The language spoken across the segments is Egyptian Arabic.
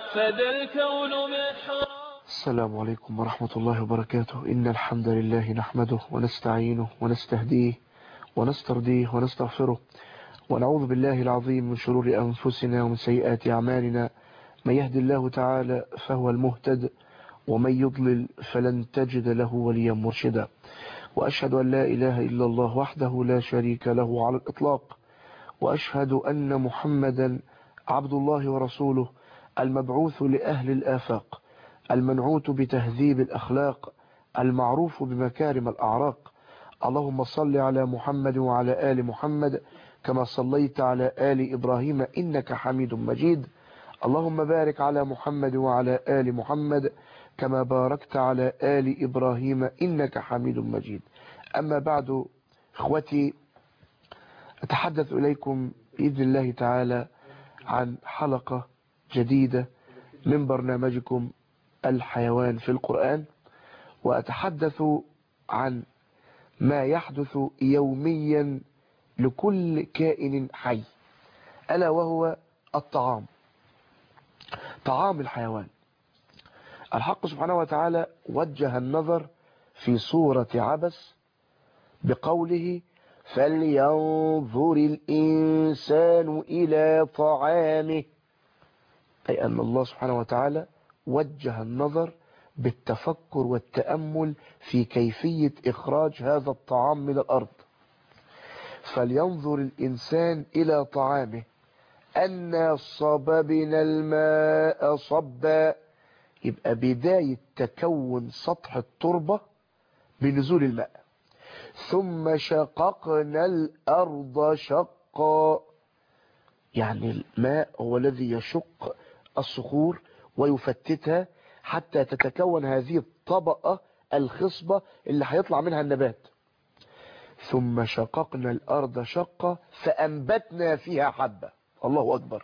فذا الكون محراب السلام عليكم ورحمة الله وبركاته إن الحمد لله نحمده ونستعينه ونستهديه ونسترضيه ونستغفره ونعوذ بالله العظيم من شرور أنفسنا ومن سيئات أعمالنا من يهد الله تعالى فهو المهتد ومن يضلل فلن تجد له وليا مرشدا وأشهد أن لا إله إلا الله وحده لا شريك له على الإطلاق وأشهد أن محمدا عبد الله ورسوله المبعوث لأهل الآفاق المنعوت بتهذيب الأخلاق المعروف بمكارم الأعراق اللهم صل على محمد وعلى آل محمد كما صليت على آل إبراهيم إنك حميد مجيد اللهم بارك على محمد وعلى آل محمد كما باركت على آل إبراهيم إنك حميد مجيد أما بعد إخوتي أتحدث إليكم بإذن الله تعالى عن حلقة جديدة من برنامجكم الحيوان في القرآن وأتحدث عن ما يحدث يوميا لكل كائن حي ألا وهو الطعام طعام الحيوان الحق سبحانه وتعالى وجه النظر في سورة عبس بقوله فلينظر الإنسان إلى طعامه أي أن الله سبحانه وتعالى وجه النظر بالتفكر والتأمل في كيفية إخراج هذا الطعام من الأرض فلينظر الإنسان إلى طعامه أن صببنا الماء صبا يبقى بداية تكون سطح التربة بنزول الماء ثم شققنا الأرض شقا يعني الماء هو الذي يشق الصخور ويفتتها حتى تتكون هذه الطبقة الخصبة اللي هيطلع منها النبات ثم شققنا الأرض شقا فأنبتنا فيها حبة الله أكبر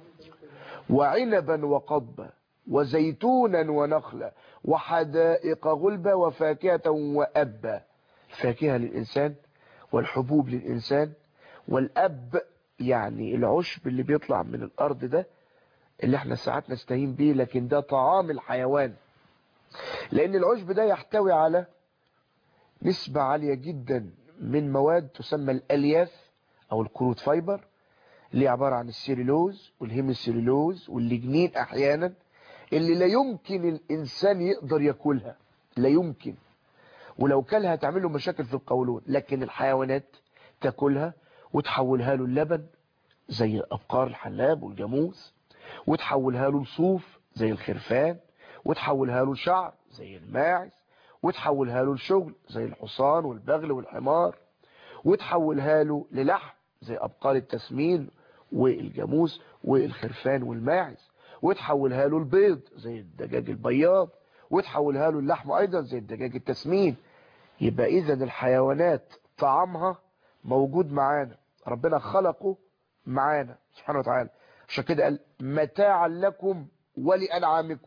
وعنبا وقضبا وزيتونا ونخلا وحدائق غلبا وفاكهة وأبا الفاكهة للإنسان والحبوب للإنسان والأب يعني العشب اللي بيطلع من الأرض ده اللي احنا ساعات نستهين بيه لكن ده طعام الحيوان لأن العشب ده يحتوي على نسبة عالية جدا من مواد تسمى الألياف أو الكروت فايبر اللي عبارة عن السيلولوز والهيموسيلولوز والليجنين أحيانا اللي لا يمكن الإنسان يقدر يأكلها لا يمكن ولو كلها تعمل له مشاكل في القولون لكن الحيوانات تاكلها وتحولها له اللبن زي أبقار الحلاب والجاموس وتحولها له لصوف زي الخرفان وتحولها له شعر زي الماعز وتحولها له لشغل زي الحصان والبغل والحمار وتحولها له للحم زي أبقار التسمين والجاموس والخرفان والماعز وتحولها له البيض زي الدجاج البياض وتحولها له اللحم أيضا زي الدجاج التسمين يبقى إذا الحيوانات طعامها موجود معانا ربنا خلقه معانا سبحانه وتعالى عشان كده قال متاعا لكم ولأنعامكم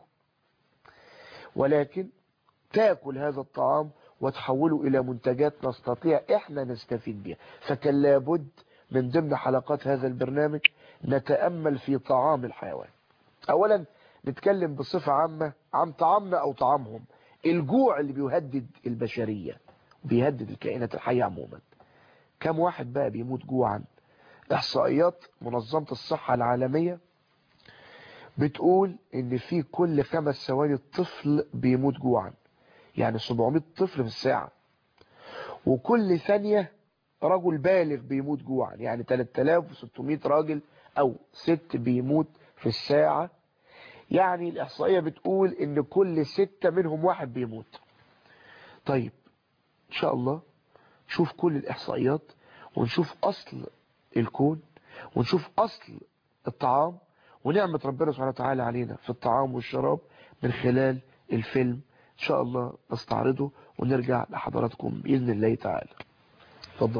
ولكن تاكل هذا الطعام وتحوله إلى منتجات نستطيع إحنا نستفيد بها فكان لابد من ضمن حلقات هذا البرنامج نتأمل في طعام الحيوان أولا نتكلم بصفة عامة عن طعامنا أو طعامهم الجوع اللي بيهدد البشرية وبيهدد الكائنات الحية عموما كم واحد بقى بيموت جوعا إحصائيات منظمة الصحة العالمية بتقول ان في كل خمس ثواني طفل بيموت جوعا يعني 700 طفل في الساعة وكل ثانية رجل بالغ بيموت جوعا يعني 3600 راجل او ست بيموت في الساعة يعني الإحصائية بتقول ان كل ستة منهم واحد بيموت طيب ان شاء الله نشوف كل الإحصائيات ونشوف أصل الكون ونشوف أصل الطعام ونعمة ربنا سبحانه وتعالى علينا في الطعام والشراب من خلال الفيلم إن شاء الله نستعرضه ونرجع لحضراتكم بإذن الله تعالى تفضل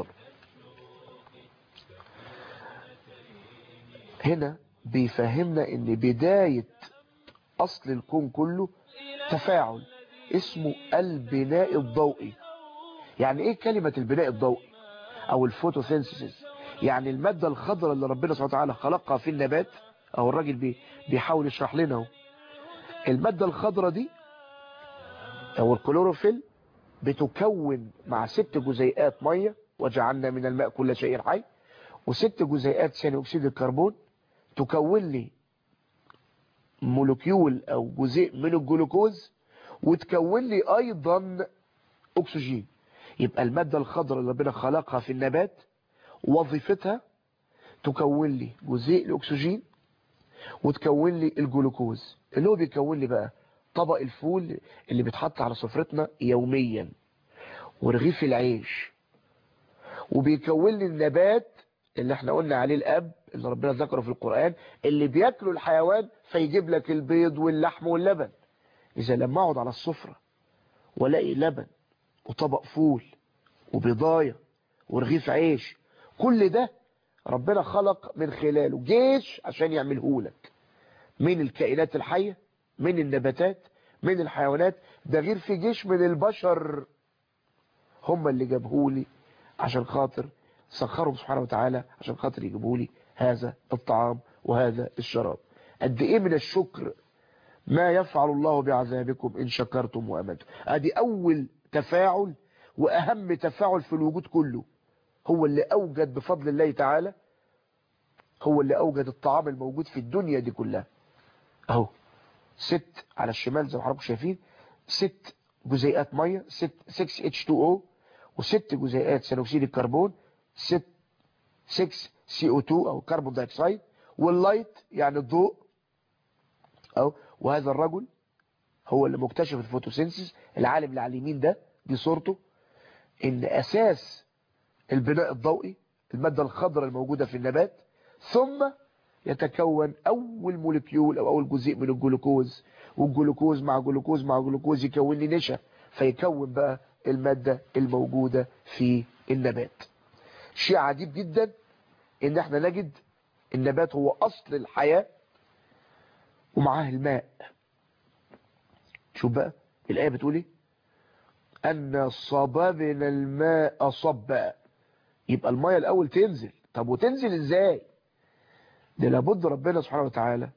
هنا بيفهمنا ان بداية اصل الكون كله تفاعل اسمه البناء الضوئي يعني ايه كلمة البناء الضوئي او الفوتوسينثيسيس يعني المادة الخضراء اللي ربنا سبحانه وتعالى خلقها في النبات او الراجل بي بيحاول يشرح لنا اهو المادة الخضراء دي او الكلوروفيل بتكون مع ست جزيئات مية وجعلنا من الماء كل شيء حي وست جزيئات ثاني اكسيد الكربون تكون لي مولكيول او جزيء من الجلوكوز وتكون لي ايضا اكسجين يبقى المادة الخضراء اللي ربنا خلقها في النبات وظيفتها تكون لي جزيء الاكسجين وتكون لي الجلوكوز اللي هو بيكون لي بقى طبق الفول اللي بيتحط على سفرتنا يوميا ورغيف العيش وبيكون لي النبات اللي احنا قلنا عليه الاب اللي ربنا ذكره في القرآن اللي بياكله الحيوان فيجيب لك البيض واللحم واللبن اذا لما اقعد على السفرة والاقي لبن وطبق فول وبيضاية ورغيف عيش كل ده ربنا خلق من خلاله جيش عشان يعمله لك من الكائنات الحية من النباتات من الحيوانات ده غير في جيش من البشر هم اللي جابهولي عشان خاطر سخرهم سبحانه وتعالى عشان خاطر يجيبوا لي هذا الطعام وهذا الشراب قد ايه من الشكر ما يفعل الله بعذابكم ان شكرتم وامنتم ادي اول تفاعل واهم تفاعل في الوجود كله هو اللي اوجد بفضل الله تعالى هو اللي اوجد الطعام الموجود في الدنيا دي كلها اهو ست على الشمال زي ما حضراتكم شايفين ست جزيئات ميه 6 H2O وست جزيئات ثاني اكسيد الكربون 6 6 CO2 او كربون دايوكسيد واللايت يعني الضوء أو وهذا الرجل هو اللي مكتشف الفوتوسينسيس العالم اللي على اليمين ده دي صورته ان اساس البناء الضوئي المادة الخضراء الموجودة في النبات ثم يتكون اول مولكيول او اول جزيء من الجلوكوز والجلوكوز مع جلوكوز مع جلوكوز يكون لي نشا فيكون بقى المادة الموجودة في النبات شيء عجيب جدا ان احنا نجد النبات هو اصل الحياة ومعاه الماء شوف بقى الآية بتقول ايه أن صببنا الماء صبا يبقى المية الأول تنزل طب وتنزل ازاي ده لابد ربنا سبحانه وتعالى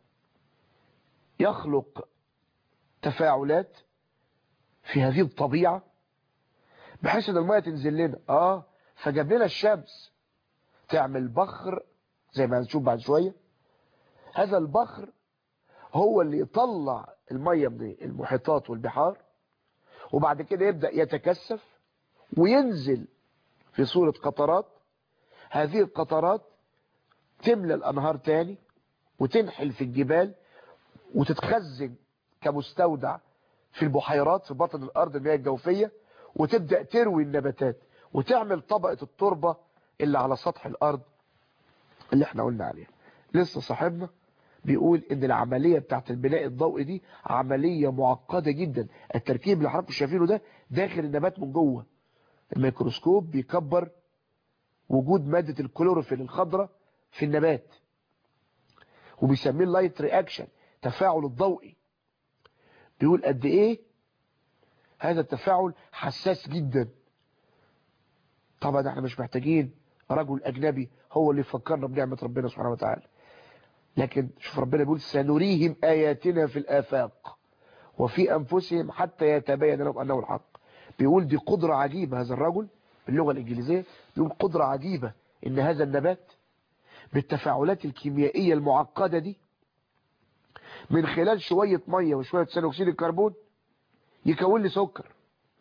يخلق تفاعلات في هذه الطبيعة بحيث ان المية تنزل لنا اه فجاب لنا الشمس تعمل بخر زي ما هنشوف بعد شوية هذا البخر هو اللي يطلع المية من المحيطات والبحار وبعد كده يبدأ يتكثف وينزل في صورة قطرات هذه القطرات تملى الأنهار تاني وتنحل في الجبال وتتخزن كمستودع في البحيرات في بطن الأرض المياه الجوفية وتبدأ تروي النباتات وتعمل طبقة التربة اللي على سطح الأرض اللي احنا قلنا عليها لسه صاحبنا بيقول ان العملية بتاعت البناء الضوئي دي عملية معقدة جدا التركيب اللي حضراتكم شايفينه ده داخل النبات من جوه الميكروسكوب بيكبر وجود مادة الكلوروفيل الخضراء في النبات وبيسميه اللايت رياكشن تفاعل الضوئي بيقول قد ايه هذا التفاعل حساس جدا طبعا احنا مش محتاجين رجل اجنبي هو اللي يفكرنا بنعمة ربنا سبحانه وتعالى لكن شوف ربنا بيقول سنريهم آياتنا في الآفاق وفي أنفسهم حتى يتبين لهم أنه الحق بيقول دي قدرة عجيبة هذا الرجل باللغة الإنجليزية بيقول قدرة عجيبة إن هذا النبات بالتفاعلات الكيميائية المعقدة دي من خلال شوية مية وشوية ثاني أكسيد الكربون يكون لي سكر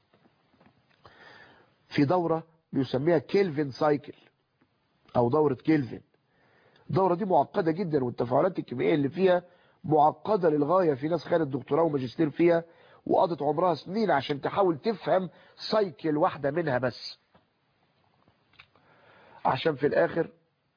في دورة بيسميها كيلفين سايكل أو دورة كيلفين الدورة دي معقدة جدا والتفاعلات الكيميائية اللي فيها معقدة للغاية في ناس خدت دكتوراه وماجستير فيها وقضت عمرها سنين عشان تحاول تفهم سايكل واحدة منها بس عشان في الاخر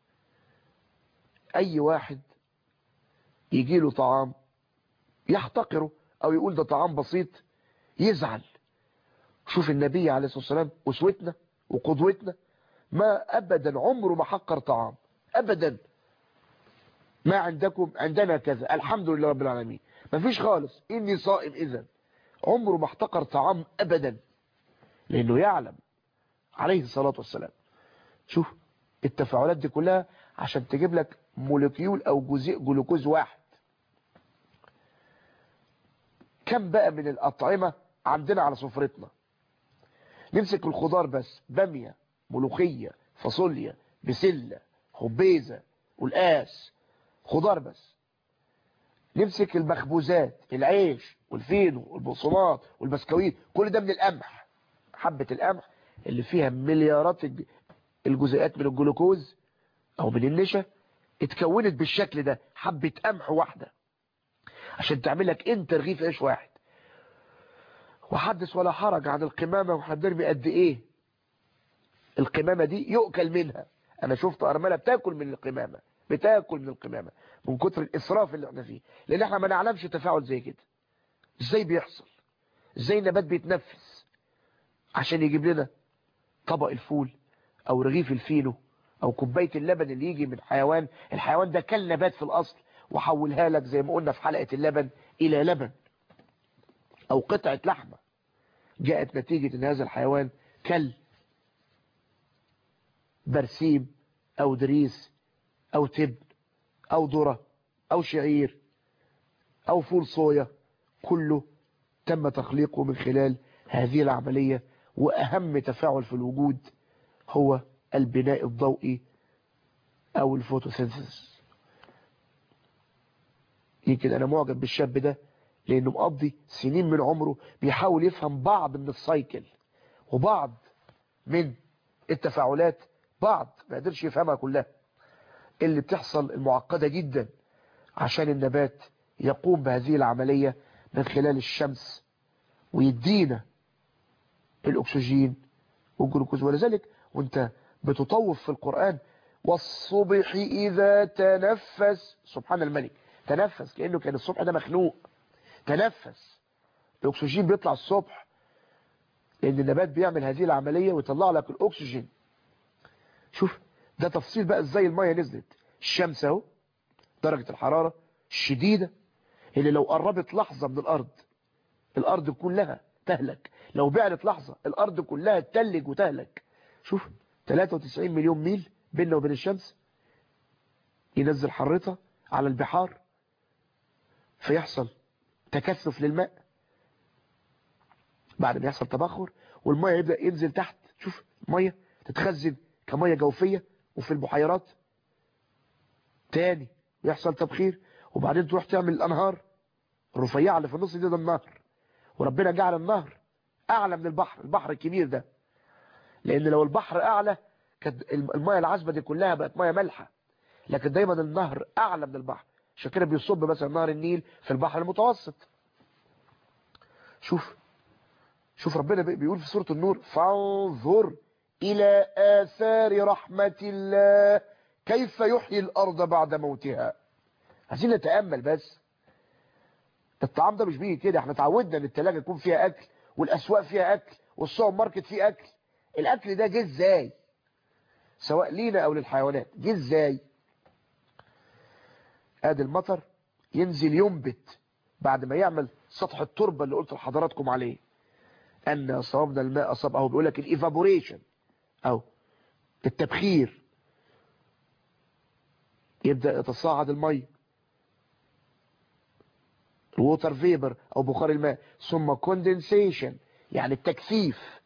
اي واحد يجي له طعام يحتقره او يقول ده طعام بسيط يزعل شوف النبي عليه الصلاة والسلام اسوتنا وقدوتنا ما ابدا عمره ما حقر طعام ابدا ما عندكم عندنا كذا الحمد لله رب العالمين ما فيش خالص اني صائم اذا عمره ما احتقر طعام ابدا لانه يعلم عليه الصلاة والسلام شوف التفاعلات دي كلها عشان تجيب لك مولكيول او جزيء جلوكوز واحد كم بقى من الأطعمة عندنا على سفرتنا نمسك الخضار بس بامية ملوخية فاصوليا بسلة خبيزة والقاس خضار بس نمسك المخبوزات العيش والفينو والبقسماط والبسكويت كل ده من القمح حبة القمح اللي فيها مليارات الج- الجزيئات من الجلوكوز او من النشا اتكونت بالشكل ده حبة قمح واحدة عشان تعمل لك انت رغيف عيش واحد وحدث ولا حرج عن القمامة وحضرني قد ايه القمامة دي يؤكل منها انا شفت ارملة بتاكل من القمامة بتاكل من القمامة من كتر الاسراف اللي احنا فيه لان احنا ما نعلمش تفاعل زي كده ازاي بيحصل ازاي النبات بيتنفس عشان يجيب لنا طبق الفول او رغيف الفينو او كوبايه اللبن اللي يجي من حيوان الحيوان ده كل نبات في الاصل وحولها لك زي ما قلنا في حلقه اللبن الى لبن او قطعه لحمه جاءت نتيجه ان هذا الحيوان كل برسيم او دريس او تبن او ذره او شعير او فول صويا كله تم تخليقه من خلال هذه العملية وأهم تفاعل في الوجود هو البناء الضوئي أو الفوتوسينثيس يمكن أنا معجب بالشاب ده لأنه مقضي سنين من عمره بيحاول يفهم بعض من السايكل وبعض من التفاعلات بعض ما قدرش يفهمها كلها اللي بتحصل المعقدة جدا عشان النبات يقوم بهذه العملية من خلال الشمس ويدينا الأكسجين والجلوكوز ولذلك وانت بتطوف في القرآن والصبح إذا تنفس سبحان الملك تنفس كأنه كان الصبح ده مخلوق تنفس الأكسجين بيطلع الصبح لأن النبات بيعمل هذه العملية ويطلع لك الأكسجين شوف ده تفصيل بقى ازاي المية نزلت الشمس اهو درجة الحرارة الشديدة اللي لو قربت لحظة من الأرض الأرض كلها تهلك لو بعدت لحظة الأرض كلها تلج وتهلك شوف 93 مليون ميل بيننا وبين الشمس ينزل حرتها على البحار فيحصل تكثف للماء بعد ما يحصل تبخر والمية يبدأ ينزل تحت شوف المية تتخزن كمية جوفية وفي البحيرات تاني يحصل تبخير وبعدين تروح تعمل الأنهار الرفيعة اللي في النص دي ده النهر وربنا جعل النهر أعلى من البحر البحر الكبير ده لأن لو البحر أعلى كانت المية العذبة دي كلها بقت مية مالحة لكن دايما النهر أعلى من البحر عشان كده بيصب مثلا نهر النيل في البحر المتوسط شوف شوف ربنا بيقول في سورة النور فانظر إلى آثار رحمة الله كيف يحيي الأرض بعد موتها عايزين نتأمل بس الطعام ده مش بيجي كده احنا اتعودنا ان التلاجة يكون فيها اكل والاسواق فيها اكل والسوبر ماركت فيه اكل الاكل ده جه ازاي سواء لينا او للحيوانات جه ازاي ادي المطر ينزل ينبت بعد ما يعمل سطح التربة اللي قلت لحضراتكم عليه ان اصابنا الماء اصاب اهو بيقول لك الايفابوريشن او التبخير يبدأ يتصاعد الميه الووتر فيبر او بخار الماء ثم كوندنسيشن يعني التكثيف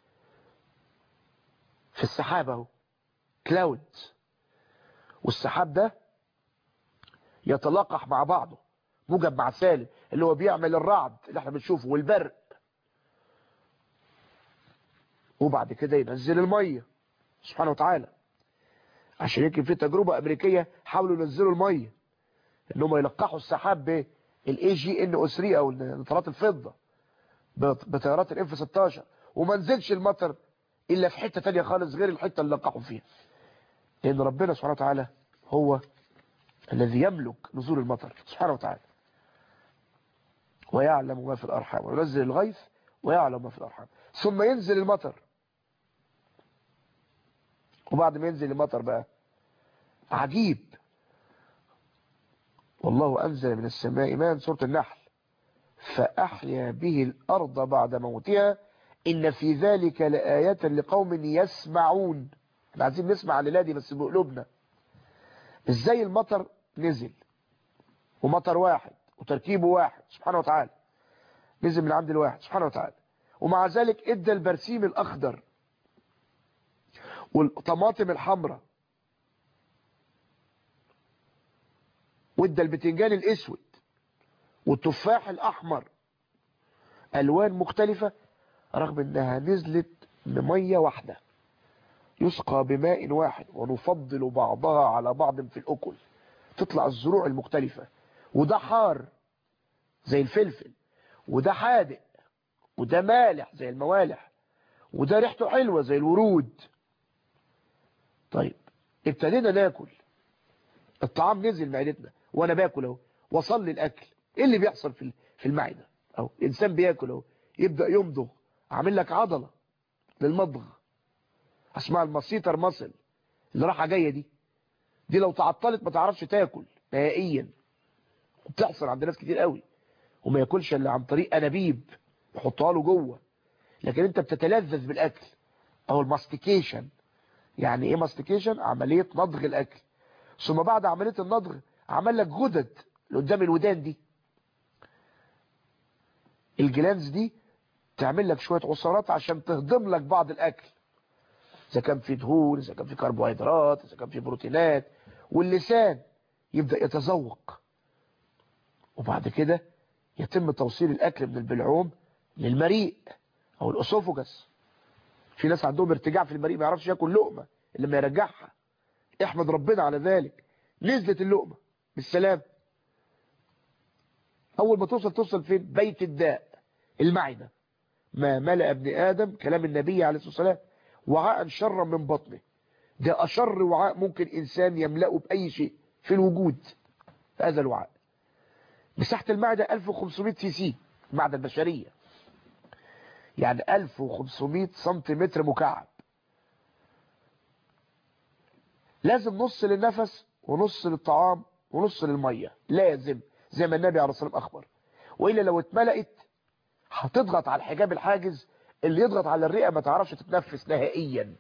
في السحاب اهو كلاود والسحاب ده يتلاقح مع بعضه موجب مع سالب اللي هو بيعمل الرعد اللي احنا بنشوفه والبرق وبعد كده ينزل الميه سبحانه وتعالى عشان يمكن في تجربة امريكية حاولوا ينزلوا الميه انهم يلقحوا السحاب بايه الاي جي ان او 3 او نطرات الفضه بطيارات الاف 16 وما نزلش المطر الا في حته ثانيه خالص غير الحته اللي لقحوا فيها لان ربنا سبحانه وتعالى هو الذي يملك نزول المطر سبحانه وتعالى ويعلم ما في الارحام وينزل الغيث ويعلم ما في الارحام ثم ينزل المطر وبعد ما ينزل المطر بقى عجيب والله أنزل من السماء ماء سورة النحل فأحيا به الأرض بعد موتها إن في ذلك لآيات لقوم يسمعون احنا عايزين نسمع الليلة دي بس بقلوبنا ازاي المطر نزل ومطر واحد وتركيبه واحد سبحانه وتعالى نزل من عند الواحد سبحانه وتعالى ومع ذلك ادى البرسيم الاخضر والطماطم الحمراء وادى البتنجان الاسود والتفاح الاحمر الوان مختلفة رغم انها نزلت بمية واحدة يسقى بماء واحد ونفضل بعضها على بعض في الاكل تطلع الزروع المختلفة وده حار زي الفلفل وده حادق وده مالح زي الموالح وده ريحته حلوة زي الورود طيب ابتدينا ناكل الطعام نزل معدتنا وانا باكل اهو وصل لي الاكل ايه اللي بيحصل في في المعده اهو الانسان بياكل اهو يبدا يمضغ عامل لك عضله للمضغ اسمها المسيطر مصل اللي راحه جايه دي دي لو تعطلت ما تعرفش تاكل نهائيا بتحصل عند ناس كتير قوي وما ياكلش الا عن طريق انابيب يحطها له جوه لكن انت بتتلذذ بالاكل او الماستيكيشن يعني ايه ماستيكيشن عمليه مضغ الاكل ثم بعد عمليه النضغ عمل لك غدد اللي قدام الودان دي الجلانز دي تعمل لك شويه عصارات عشان تهضم لك بعض الاكل اذا كان في دهون اذا كان في كربوهيدرات اذا كان في بروتينات واللسان يبدا يتذوق وبعد كده يتم توصيل الاكل من البلعوم للمريء او الاسوفوجس في ناس عندهم ارتجاع في المريء ما يعرفش ياكل لقمه الا لما يرجعها احمد ربنا على ذلك نزلت اللقمه بالسلام اول ما توصل توصل فين بيت الداء المعده ما ملأ ابن ادم كلام النبي عليه الصلاه والسلام وعاء شرا من بطنه ده اشر وعاء ممكن انسان يملأه باي شيء في الوجود هذا الوعاء مساحه المعده 1500 سي سي المعده البشريه يعني 1500 سنتيمتر مكعب لازم نص للنفس ونص للطعام ونص للميه لازم زي ما النبي عليه الصلاه والسلام اخبر والا لو اتملأت هتضغط على الحجاب الحاجز اللي يضغط على الرئه ما تعرفش تتنفس نهائيا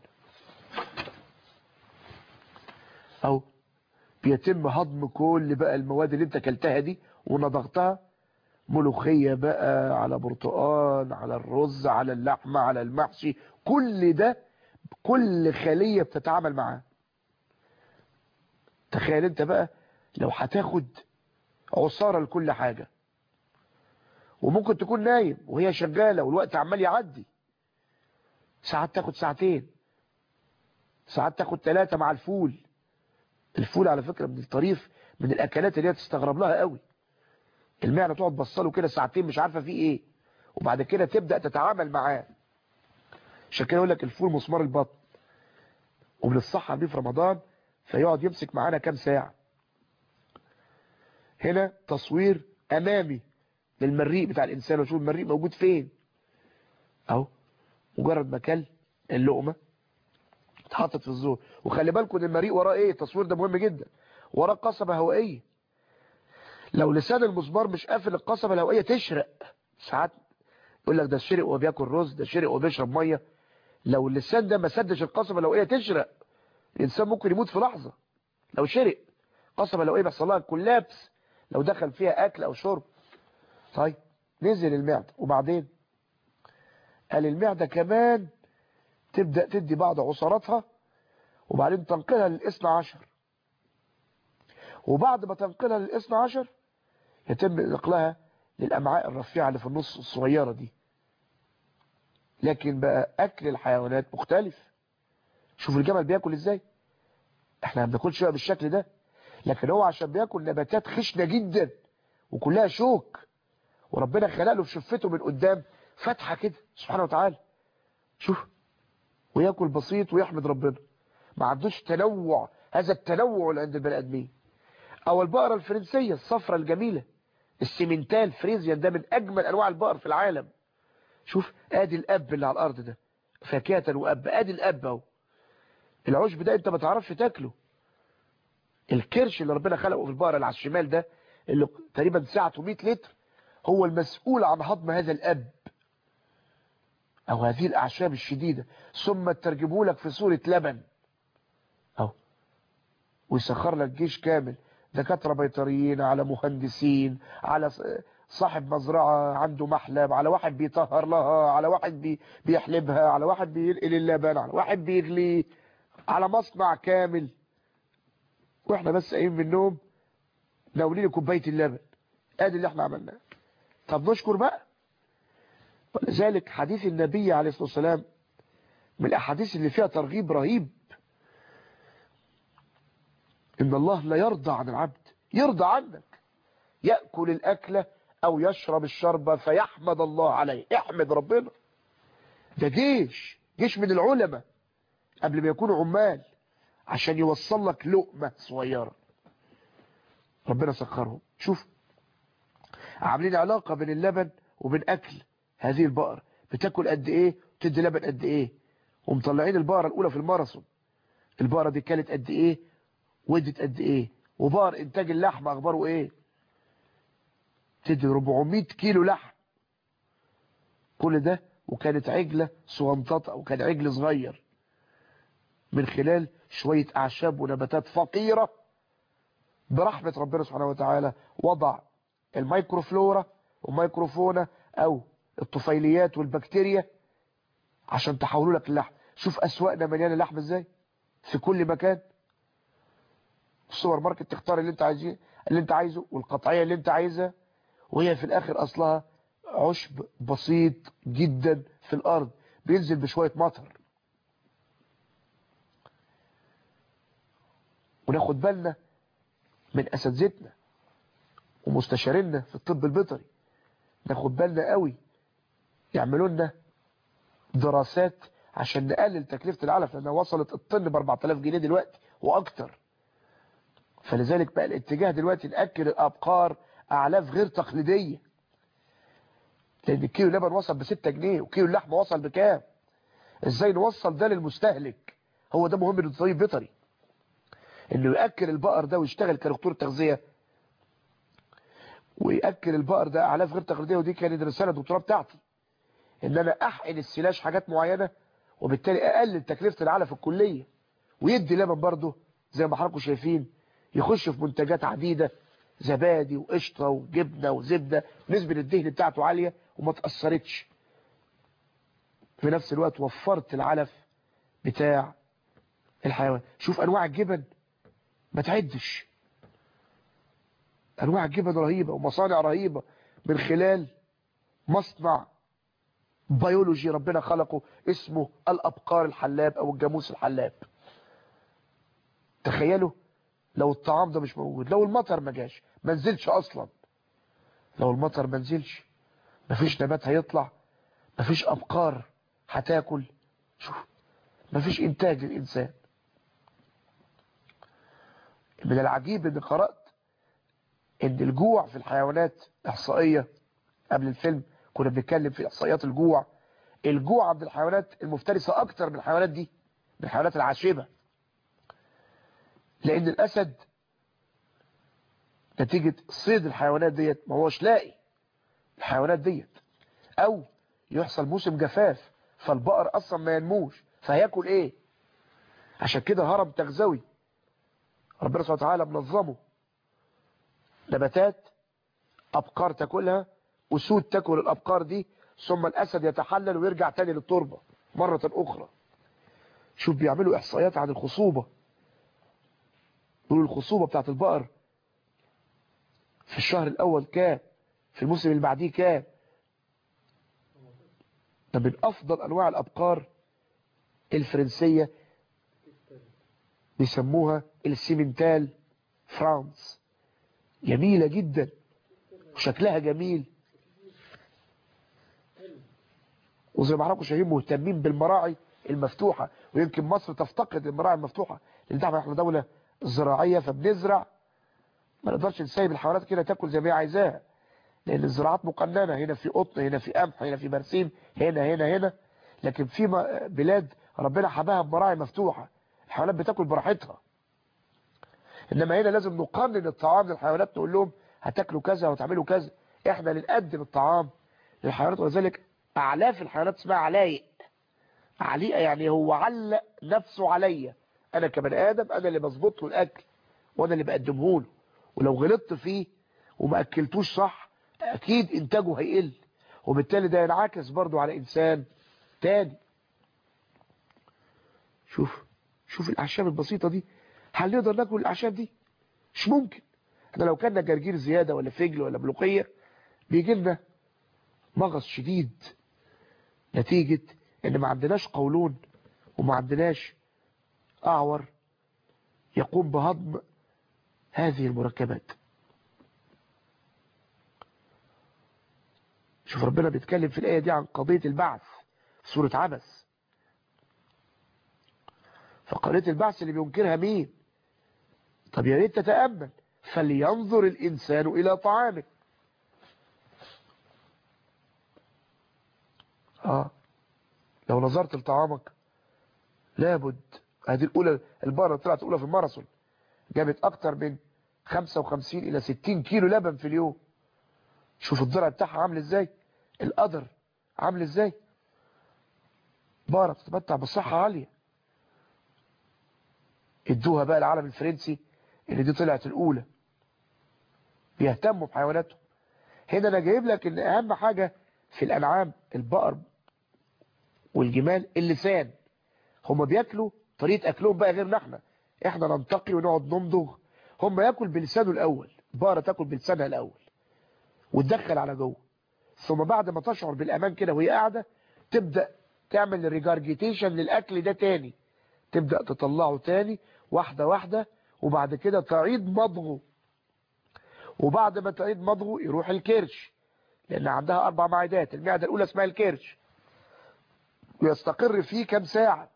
او بيتم هضم كل بقى المواد اللي انت اكلتها دي ونضغتها ملوخيه بقى على برتقال على الرز على اللحمه على المحشي كل ده كل خليه بتتعامل معاه تخيل انت بقى لو هتاخد عصاره لكل حاجه وممكن تكون نايم وهي شغاله والوقت عمال يعدي ساعات تاخد ساعتين ساعات تاخد ثلاثة مع الفول الفول على فكرة من الطريف من الاكلات اللي هي تستغرب لها قوي المعده تقعد بصله كده ساعتين مش عارفه فيه ايه وبعد كده تبدا تتعامل معاه عشان كده يقول لك الفول مسمار البطن ومن الصحه بيه في رمضان فيقعد يمسك معانا كام ساعه هنا تصوير امامي للمريء بتاع الانسان وشوف المريء موجود فين اهو مجرد ما كل اللقمه اتحطت في الزور وخلي بالكم ان المريء وراه ايه التصوير ده مهم جدا وراه قصبه هوائيه لو لسان المسمار مش قافل القصبه الهوائيه تشرق ساعات يقول لك ده شرق وبياكل رز ده شرق وبيشرب ميه لو اللسان ده ما سدش القصبه الهوائيه تشرق الانسان ممكن يموت في لحظه لو شرق القصبه الهوائيه بيحصل لها كولابس لو دخل فيها اكل او شرب طيب نزل المعده وبعدين قال المعده كمان تبدا تدي بعض عصاراتها وبعدين تنقلها للاثنى عشر وبعد ما تنقلها للاثنى عشر يتم نقلها للامعاء الرفيعه اللي في النص الصغيره دي لكن بقى اكل الحيوانات مختلف شوف الجمل بياكل ازاي احنا ما بناكلش بقى بالشكل ده لكن هو عشان بياكل نباتات خشنه جدا وكلها شوك وربنا خلق له في شفته من قدام فتحه كده سبحانه وتعالى شوف وياكل بسيط ويحمد ربنا ما عندوش تنوع هذا التنوع اللي عند البني ادمين او البقره الفرنسيه الصفرة الجميله السيمنتال فريزيان ده من اجمل انواع البقر في العالم شوف ادي الاب اللي على الارض ده فاكهه واب ادي الاب اهو العشب ده انت ما تعرفش تاكله الكرش اللي ربنا خلقه في البقره اللي على الشمال ده اللي تقريبا سعته 100 لتر هو المسؤول عن هضم هذا الاب او هذه الاعشاب الشديده ثم ترجمه لك في صوره لبن اهو ويسخر لك جيش كامل دكاتره بيطريين على مهندسين على صاحب مزرعة عنده محلب على واحد بيطهر لها على واحد بي بيحلبها على واحد بينقل اللبن على واحد بيغليه على مصنع كامل واحنا بس قايمين من النوم ناولين كوبايه اللبن ادي اللي احنا عملناه طب نشكر بقى ولذلك حديث النبي عليه الصلاه والسلام من الاحاديث اللي فيها ترغيب رهيب ان الله لا يرضى عن العبد يرضى عنك ياكل الاكله او يشرب الشربه فيحمد الله عليه احمد ربنا ده جيش جيش من العلماء قبل ما يكونوا عمال عشان يوصل لك لقمة صغيرة ربنا سخرهم شوف عاملين علاقة بين اللبن وبين أكل هذه البقر بتاكل قد إيه وتدي لبن قد إيه ومطلعين البقرة الأولى في الماراثون البقرة دي كانت قد إيه ودت قد إيه وبقر إنتاج اللحم أخباره إيه تدي 400 كيلو لحم كل ده وكانت عجلة صغنططة وكان عجل صغير من خلال شوية أعشاب ونباتات فقيرة برحمة ربنا سبحانه وتعالى وضع الميكروفلورا والميكروفونا أو الطفيليات والبكتيريا عشان تحولوا لك اللحم شوف أسواقنا مليانة لحم ازاي في كل مكان السوبر ماركت تختار اللي انت عايزه اللي انت عايزه والقطعية اللي انت عايزها وهي في الآخر أصلها عشب بسيط جدا في الأرض بينزل بشوية مطر وناخد بالنا من اساتذتنا ومستشارينا في الطب البيطري ناخد بالنا قوي يعملوا لنا دراسات عشان نقلل تكلفة العلف لانها وصلت الطن ب 4000 جنيه دلوقتي واكتر فلذلك بقى الاتجاه دلوقتي ناكل الابقار اعلاف غير تقليديه لان الكيلو لبن وصل ب 6 جنيه وكيلو اللحمه وصل بكام ازاي نوصل ده للمستهلك هو ده مهم للطبيب البيطري انه ياكل البقر ده ويشتغل كدكتور تغذيه وياكل البقر ده اعلاف غير تقليديه ودي كانت رساله الدكتوراه بتاعتي ان انا احقن السلاش حاجات معينه وبالتالي اقلل تكلفه العلف الكليه ويدي لبن برضه زي ما حضراتكم شايفين يخش في منتجات عديده زبادي وقشطه وجبنه وزبده نسبه الدهن بتاعته عاليه وما تاثرتش في نفس الوقت وفرت العلف بتاع الحيوان شوف انواع الجبن ما تعدش انواع الجبن رهيبة ومصانع رهيبة من خلال مصنع بيولوجي ربنا خلقه اسمه الابقار الحلاب او الجاموس الحلاب تخيلوا لو الطعام ده مش موجود لو المطر ما جاش ما نزلش اصلا لو المطر ما نزلش مفيش نبات هيطلع مفيش ابقار هتاكل شوف مفيش انتاج للانسان من العجيب ان قرأت ان الجوع في الحيوانات احصائية قبل الفيلم كنا بنتكلم في احصائيات الجوع الجوع عند الحيوانات المفترسة اكتر من الحيوانات دي من الحيوانات العاشبة لان الاسد نتيجة صيد الحيوانات ديت ما هوش لاقي الحيوانات ديت او يحصل موسم جفاف فالبقر اصلا ما ينموش فهياكل ايه عشان كده هرم تغذوي ربنا سبحانه وتعالى منظمه نباتات ابقار تاكلها اسود تاكل الابقار دي ثم الاسد يتحلل ويرجع تاني للتربة مرة اخرى شوف بيعملوا احصائيات عن الخصوبة يقولوا الخصوبة بتاعت البقر في الشهر الاول كام في الموسم اللي بعديه كام ده من افضل انواع الابقار الفرنسية بيسموها السيمنتال فرانس جميلة جدا وشكلها جميل وزي ما حضراتكم شايفين مهتمين بالمراعي المفتوحة ويمكن مصر تفتقد المراعي المفتوحة لان احنا دولة زراعية فبنزرع ما نقدرش نسيب الحيوانات كده تاكل زي ما هي عايزاها لان الزراعات مقننة هنا في قطن هنا في قمح هنا في برسيم هنا هنا هنا لكن في بلاد ربنا حباها بمراعي مفتوحة الحيوانات بتاكل براحتها انما هنا لازم نقنن الطعام للحيوانات نقول لهم هتاكلوا كذا وتعملوا كذا احنا اللي نقدم الطعام للحيوانات ولذلك اعلاف الحيوانات اسمها علايق عليقه يعني هو علق نفسه عليا انا كبني ادم انا اللي بظبط له الاكل وانا اللي بقدمه له ولو غلطت فيه وما اكلتوش صح اكيد انتاجه هيقل وبالتالي ده ينعكس برضو على انسان تاني شوف شوف الاعشاب البسيطة دي هل نقدر ناكل الاعشاب دي مش ممكن احنا لو كنا جرجير زيادة ولا فجل ولا ملوخية بيجي لنا مغص شديد نتيجة ان ما عندناش قولون وما عندناش اعور يقوم بهضم هذه المركبات شوف ربنا بيتكلم في الآية دي عن قضية البعث في سورة عبس فقضية البعث اللي بينكرها مين طب يا ريت تتأمل فلينظر الإنسان إلى طعامه آه لو نظرت لطعامك لابد هذه الأولى البارة طلعت أولى في الماراثون جابت أكتر من 55 إلى 60 كيلو لبن في اليوم شوف الضرع بتاعها عامل ازاي القدر عامل ازاي بارة تتمتع بصحة عالية ادوها بقى العالم الفرنسي اللي دي طلعت الأولى بيهتموا بحيواناتهم هنا انا جايب لك ان اهم حاجة في الانعام البقر والجمال اللسان هم بياكلوا طريقة اكلهم بقى غيرنا احنا احنا ننتقي ونقعد نمضغ هم ياكل بلسانه الاول بقرة تاكل بلسانها الاول وتدخل على جوه ثم بعد ما تشعر بالامان كده وهي قاعده تبدا تعمل ريجارجيتيشن للاكل ده تاني تبدا تطلعه تاني واحده واحده وبعد كده تعيد مضغه وبعد ما تعيد مضغه يروح الكرش لان عندها اربع معدات المعده الاولى اسمها الكرش ويستقر فيه كام ساعه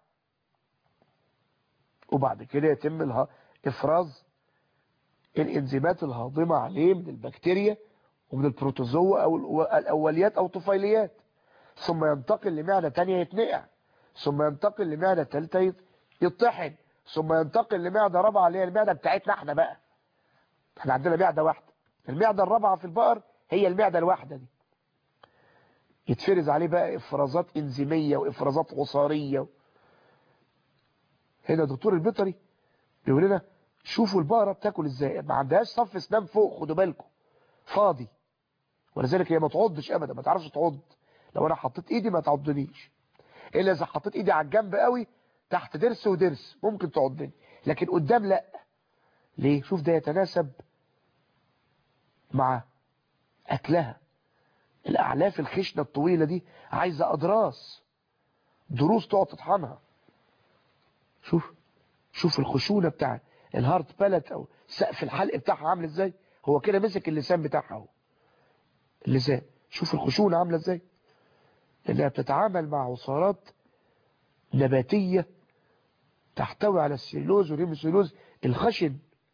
وبعد كده يتم اله- افراز الانزيمات الهاضمه عليه من البكتيريا ومن البروتوزوا او الأو- الاوليات او طفيليات ثم ينتقل لمعدة تانية يتنقع ثم ينتقل لمعدة تالتة يت- يطحن ثم ينتقل لمعدة رابعة اللي هي المعدة بتاعتنا احنا بقى احنا عندنا معدة واحدة المعدة الرابعة في البقر هي المعدة الواحدة دي يتفرز عليه بقى افرازات انزيمية وافرازات عصارية هنا دكتور البيطري بيقول لنا شوفوا البقرة بتاكل ازاي ما عندهاش صف اسنان فوق خدوا بالكم فاضي ولذلك هي ما تعضش ابدا ما تعرفش تعض لو انا حطيت ايدي ما تعضنيش الا اذا حطيت ايدي على الجنب قوي تحت ضرس ودرس ممكن تعضني لكن قدام لا ليه شوف ده يتناسب مع اكلها الاعلاف الخشنه الطويله دي عايزه اضراس دروس تقعد تطحنها شوف شوف الخشونه بتاع الهارت بالت او سقف الحلق بتاعها عامل ازاي هو كده مسك اللسان بتاعها اهو اللسان شوف الخشونه عامله ازاي لانها بتتعامل مع عصارات نباتيه تحتوي على السيلوز والهيموسيلوز الخشن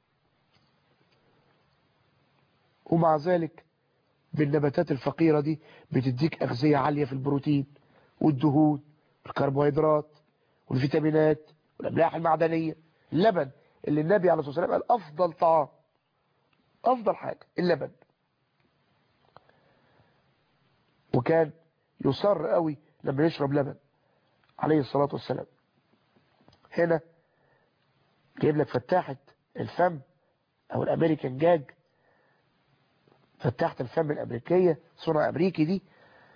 ومع ذلك بالنباتات الفقيرة دي بتديك أغذية عالية في البروتين والدهون والكربوهيدرات والفيتامينات والأملاح المعدنية اللبن اللي النبي عليه الصلاة والسلام قال أفضل طعام أفضل حاجة اللبن وكان يصر قوي لما يشرب لبن عليه الصلاة والسلام هنا جايب لك فتاحة الفم أو الأمريكان جاج فتحت الفم الامريكيه صنع امريكي دي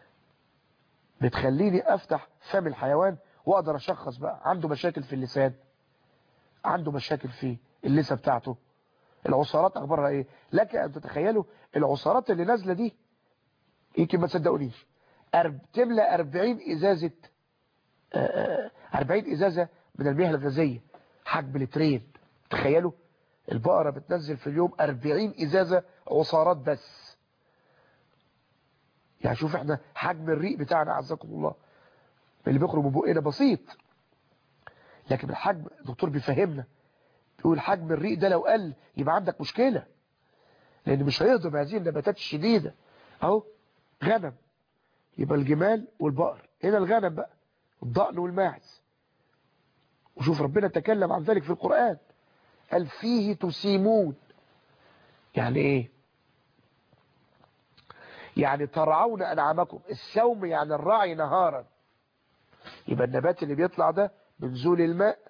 بتخليني افتح فم الحيوان واقدر اشخص بقى عنده مشاكل في اللسان عنده مشاكل في اللثه بتاعته العصارات اخبارها ايه لك ان تتخيلوا العصارات اللي نازله دي يمكن ما تصدقونيش أرب... تملى 40 ازازه آه، آه، 40 ازازه من المياه الغازيه حجم لترين تخيلوا البقرة بتنزل في اليوم 40 ازازة عصارات بس يعني شوف احنا حجم الريق بتاعنا عزكم الله اللي بيخرج من بقنا بسيط لكن الحجم الدكتور بيفهمنا بيقول حجم الريق ده لو قل يبقى عندك مشكلة لان مش هيهضم هذه النباتات الشديدة اهو غنم يبقى الجمال والبقر هنا الغنم بقى الضأن والماعز وشوف ربنا تكلم عن ذلك في القرآن قال فيه تسيمون يعني ايه يعني ترعون انعامكم السوم يعني الرعي نهارا يبقى النبات اللي بيطلع ده بنزول الماء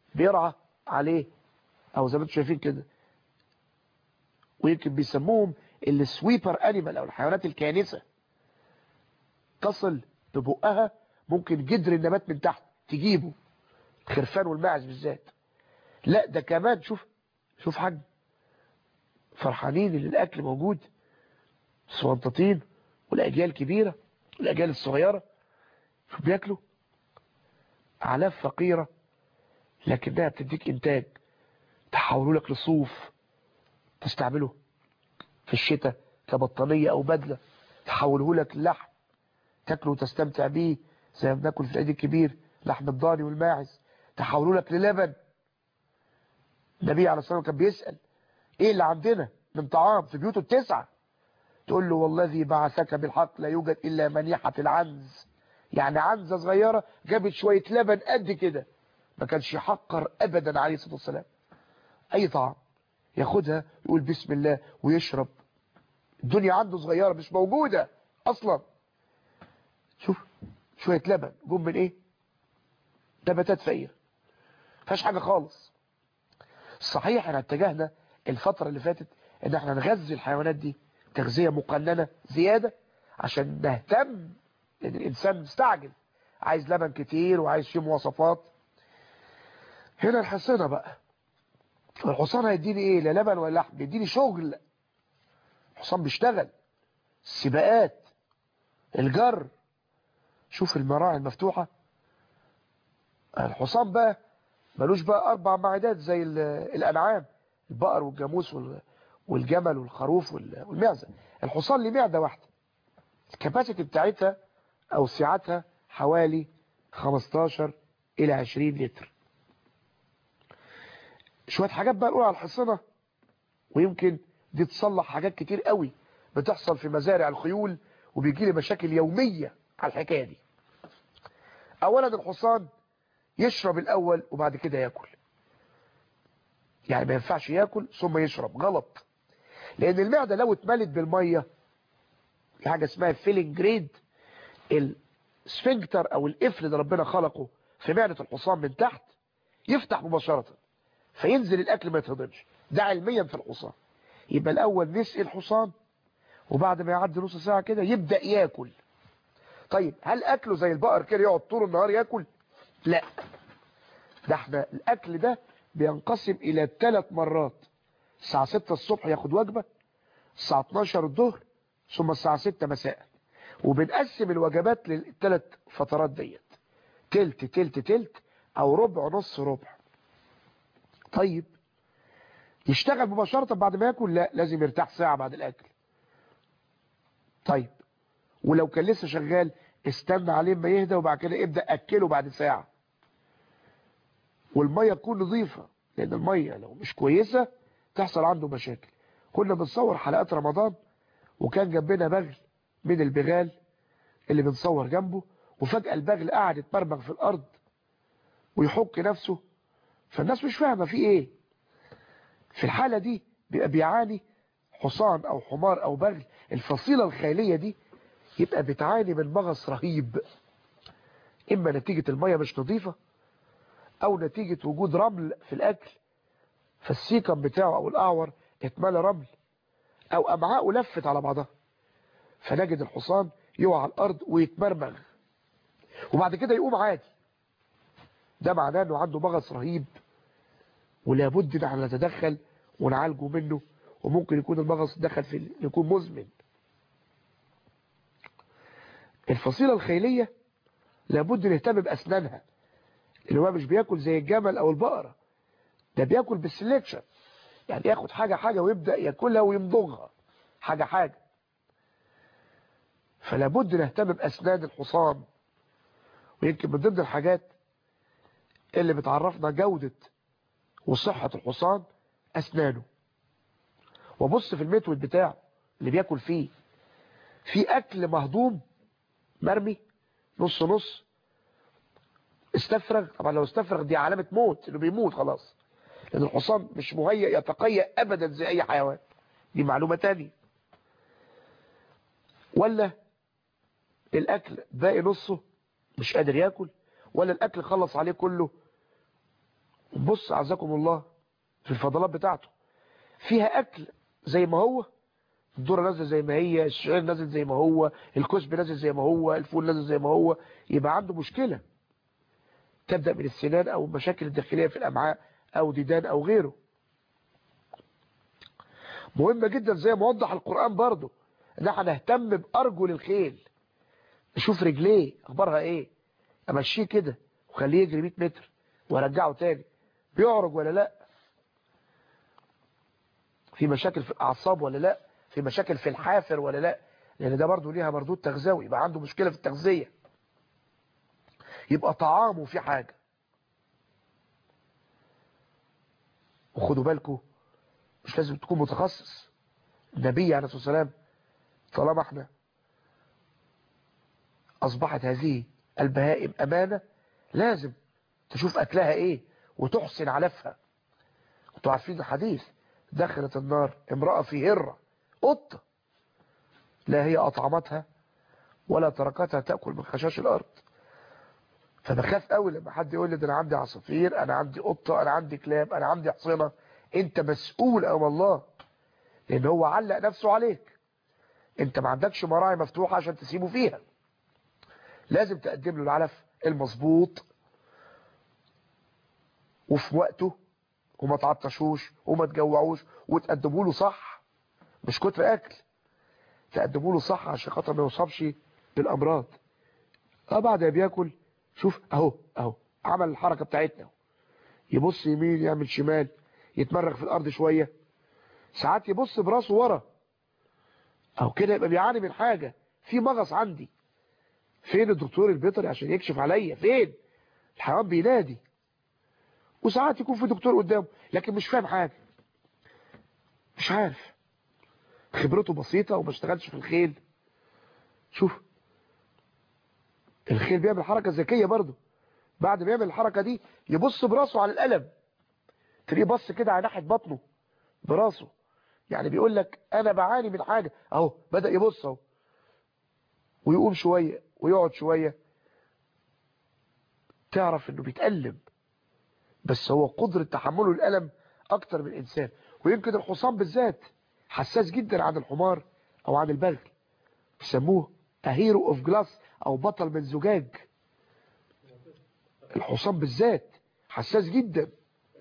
بيرعى عليه او زي ما انتم شايفين كده ويمكن بيسموهم السويبر انيمال او الحيوانات الكانسة تصل ببقها ممكن جدر النبات من تحت تجيبه الخرفان والماعز بالذات لا ده كمان شوف شوف حجم فرحانين ان الاكل موجود صوانطتين والاجيال كبيرة والاجيال الصغيرة شوف بياكلوا اعلاف فقيرة لكنها بتديك انتاج تحولوا لك لصوف تستعمله في الشتاء كبطانية او بدلة تحوله لك لحم تاكله وتستمتع بيه زي ما بناكل في العيد الكبير لحم الضاني والماعز تحولوا لك للبن النبي عليه الصلاة والسلام كان بيسأل ايه اللي عندنا من طعام في بيوته التسعة تقول له والذي بعثك بالحق لا يوجد الا منيحة العنز يعني عنزة صغيرة جابت شوية لبن قد كده ما كانش يحقر ابدا عليه الصلاة والسلام اي طعام ياخدها يقول بسم الله ويشرب الدنيا عنده صغيرة مش موجودة اصلا شوف شوية لبن جم من ايه نباتات فقيرة فاش حاجة خالص صحيح احنا اتجهنا الفترة اللي فاتت ان احنا نغذي الحيوانات دي تغذية مقننة زيادة عشان نهتم لان الانسان مستعجل عايز لبن كتير وعايز فيه مواصفات هنا الحصانة بقى الحصان هيديني ايه لا لبن ولا لحم بيديني شغل الحصان بيشتغل السباقات الجر شوف المراعي المفتوحة الحصان بقى ملوش بقى اربع معدات زي الانعام البقر والجاموس والجمل والخروف والمعزة الحصان ليه معدة واحدة الكباسيتي بتاعتها او سعتها حوالي 15 الى 20 لتر شوية حاجات بقى نقول على الحصنة ويمكن دي تصلح حاجات كتير قوي بتحصل في مزارع الخيول وبيجي لي مشاكل يومية على الحكاية دي اولا الحصان يشرب الاول وبعد كده ياكل يعني ما ينفعش ياكل ثم يشرب غلط لان المعدة لو اتملت بالمية في حاجة اسمها فيلينج جريد السفنكتر او القفل اللي ربنا خلقه في معدة الحصان من تحت يفتح مباشرة فينزل الاكل ما يتهضمش ده علميا في الحصان يبقى الاول نسقي الحصان وبعد ما يعدي نص ساعة كده يبدأ ياكل طيب هل اكله زي البقر كده يقعد طول النهار ياكل لا ده احنا الاكل ده بينقسم الى ثلاث مرات الساعة 6 الصبح ياخد وجبة الساعة 12 الظهر ثم الساعة 6 مساء وبنقسم الوجبات للثلاث فترات ديت تلت تلت تلت او ربع نص ربع طيب يشتغل مباشرة بعد ما ياكل لا لازم يرتاح ساعة بعد الاكل طيب ولو كان لسه شغال استنى عليه ما يهدى وبعد كده ابدأ اكله بعد ساعة والمية تكون نظيفة لان المية لو مش كويسة تحصل عنده مشاكل كنا بنصور حلقات رمضان وكان جنبنا بغل من البغال اللي بنصور جنبه وفجأة البغل قاعد يتمرمغ في الارض ويحك نفسه فالناس مش فاهمة في ايه في الحالة دي بيبقى بيعاني حصان او حمار او بغل الفصيلة الخيلية دي يبقى بتعاني من مغص رهيب اما نتيجة المية مش نظيفة او نتيجة وجود رمل في الاكل فالسيكم بتاعه او الاعور اتملى رمل او امعاءه لفت على بعضها فنجد الحصان يقع على الارض ويتمرمغ وبعد كده يقوم عادي ده معناه انه عنده مغص رهيب ولابد ان احنا نتدخل ونعالجه منه وممكن يكون المغص دخل في يكون مزمن الفصيلة الخيلية لابد نهتم بأسنانها اللي هو مش بياكل زي الجمل أو البقرة ده بياكل بالسلكشن يعني ياخد حاجة حاجة ويبدأ ياكلها ويمضغها حاجة حاجة فلابد نهتم بأسنان الحصان ويمكن من ضمن الحاجات اللي بتعرفنا جودة وصحة الحصان أسنانه وبص في المتود بتاعه اللي بياكل فيه في أكل مهضوم مرمي نص نص استفرغ طبعا لو استفرغ دي علامة موت انه بيموت خلاص لان الحصان مش مهيئ يتقيأ ابدا زي اي حيوان دي معلومة تانية ولا الاكل باقي نصه مش قادر ياكل ولا الاكل خلص عليه كله بص عزكم الله في الفضلات بتاعته فيها اكل زي ما هو الذره نازله زي ما هي الشعير نازل زي ما هو الكسب نازل زي ما هو الفول نازل زي ما هو يبقى عنده مشكله تبدا من السنان او المشاكل الداخليه في الامعاء او ديدان او غيره مهمه جدا زي ما وضح القران برضه ان احنا نهتم بارجل الخيل نشوف رجليه اخبارها ايه امشيه كده وخليه يجري 100 متر وارجعه تاني بيعرج ولا لا في مشاكل في الاعصاب ولا لا في مشاكل في الحافر ولا لا لان ده برضه ليها مردود تغذوي يبقى عنده مشكله في التغذيه يبقى طعامه في حاجه وخدوا بالكم مش لازم تكون متخصص النبي عليه الصلاه والسلام طالما احنا اصبحت هذه البهائم امانه لازم تشوف اكلها ايه وتحسن علفها انتوا عارفين الحديث دخلت النار امرأة في هرة قطة لا هي أطعمتها ولا تركتها تأكل من خشاش الأرض فبخاف قوي لما حد يقول لي ده أنا عندي عصافير أنا عندي قطة أنا عندي كلاب أنا عندي حصينة أنت مسؤول أمام الله لأن هو علق نفسه عليك أنت ما عندكش مراعي مفتوحة عشان تسيبه فيها لازم تقدم له العلف المظبوط وفي وقته وما تعطشوش وما تجوعوش وتقدموا له صح مش كتر اكل تقدموا له صح عشان خاطر ما يصابش بالامراض اه بعد ما بياكل شوف اهو اهو عمل الحركه بتاعتنا يبص يمين يعمل شمال يتمرغ في الارض شويه ساعات يبص براسه ورا او كده يبقى بيعاني من حاجه في مغص عندي فين الدكتور البيطري عشان يكشف عليا فين الحيوان بينادي وساعات يكون في دكتور قدامه لكن مش فاهم حاجة مش عارف خبرته بسيطة وما اشتغلش في الخيل شوف الخيل بيعمل حركة ذكية برضه بعد ما يعمل الحركة دي يبص براسه على القلم تلاقيه بص كده على ناحية بطنه براسه يعني بيقول لك انا بعاني من حاجة اهو بدأ يبص اهو ويقوم شوية ويقعد شوية تعرف انه بيتألم بس هو قدرة تحمله الألم أكتر من الإنسان ويمكن الحصان بالذات حساس جدا عن الحمار أو عن البغل بيسموه هيرو اوف جلاس أو بطل من زجاج الحصان بالذات حساس جدا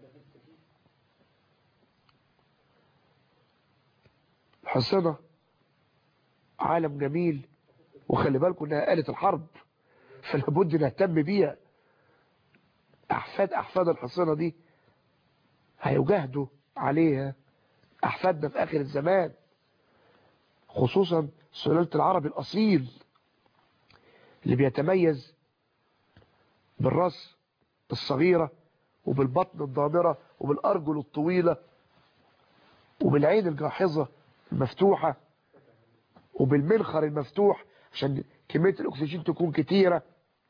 الحصانة عالم جميل وخلي بالكم انها آلة الحرب فلابد نهتم بيها احفاد احفاد الحصينة دي هيجاهدوا عليها احفادنا في اخر الزمان خصوصا سلالة العربي الاصيل اللي بيتميز بالراس الصغيرة وبالبطن الضامرة وبالارجل الطويلة وبالعين الجاحظة المفتوحة وبالمنخر المفتوح عشان كمية الاكسجين تكون كتيرة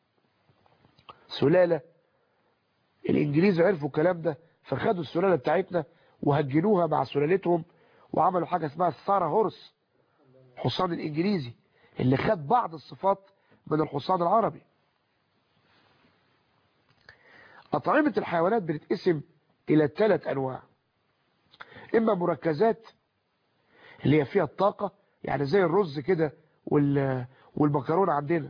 سلالة الانجليز عرفوا الكلام ده فخدوا السلالة بتاعتنا وهجنوها مع سلالتهم وعملوا حاجة اسمها الثارا هورس الحصان الانجليزي اللي خد بعض الصفات من الحصان العربي أطعمة الحيوانات بتتقسم إلى ثلاث أنواع إما مركزات اللي هي فيها الطاقة يعني زي الرز كده والمكرونة عندنا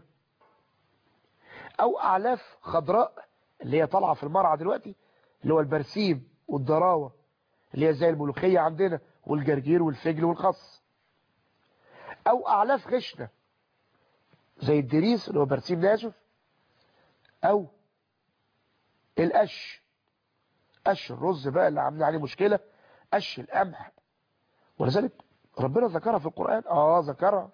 أو أعلاف خضراء اللي هي طالعة في المرعى دلوقتي اللي هو البرسيم والضراوة اللي هي زي الملوخية عندنا والجرجير والفجل والخص أو أعلاف خشنة زي الدريس اللي هو برسيم ناشف أو القش قش الرز بقى اللي عاملين عليه مشكلة قش القمح ولذلك ربنا ذكرها في القرآن اه ذكرها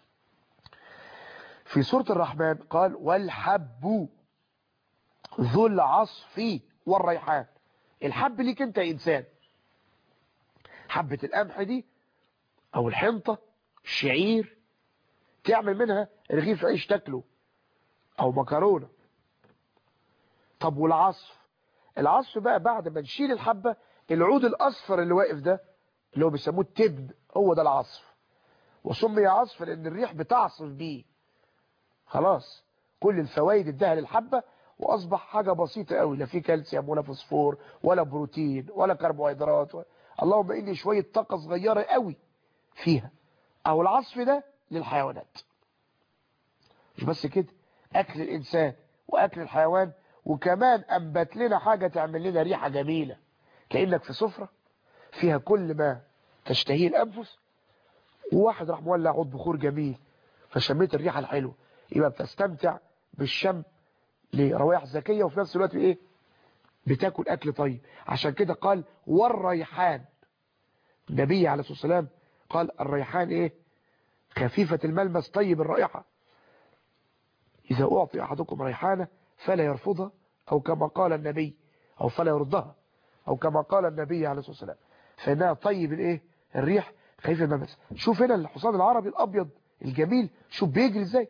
في سورة الرحمن قال والحب ذو العصف والريحان الحب ليك انت يا انسان حبة القمح دي او الحنطة الشعير تعمل منها رغيف عيش تاكله او مكرونة طب والعصف العصف بقى بعد ما نشيل الحبة العود الاصفر اللي واقف ده اللي هو بيسموه التبن هو ده العصف وسمي عصف لان الريح بتعصف بيه خلاص كل الفوائد اداها للحبة واصبح حاجة بسيطة قوي لا فيه كالسيوم ولا فوسفور ولا بروتين ولا كربوهيدرات ولا... اللهم اني شوية طاقة صغيرة قوي فيها او العصف ده للحيوانات مش بس كده اكل الانسان واكل الحيوان وكمان انبت لنا حاجة تعمل لنا ريحة جميلة كأنك في سفرة فيها كل ما تشتهيه الانفس وواحد راح مولع عود بخور جميل فشميت الريحة الحلوة يبقى بتستمتع بالشم لروائح زكية وفي نفس الوقت ايه بتاكل اكل طيب عشان كده قال والريحان النبي عليه الصلاة والسلام قال الريحان ايه خفيفة الملمس طيب الرائحة إذا أعطي أحدكم ريحانة فلا يرفضها أو كما قال النبي أو فلا يردها أو كما قال النبي عليه الصلاة والسلام فإنها طيب الإيه الريح خفيف الملمس شوف هنا الحصان العربي الأبيض الجميل شوف بيجري إزاي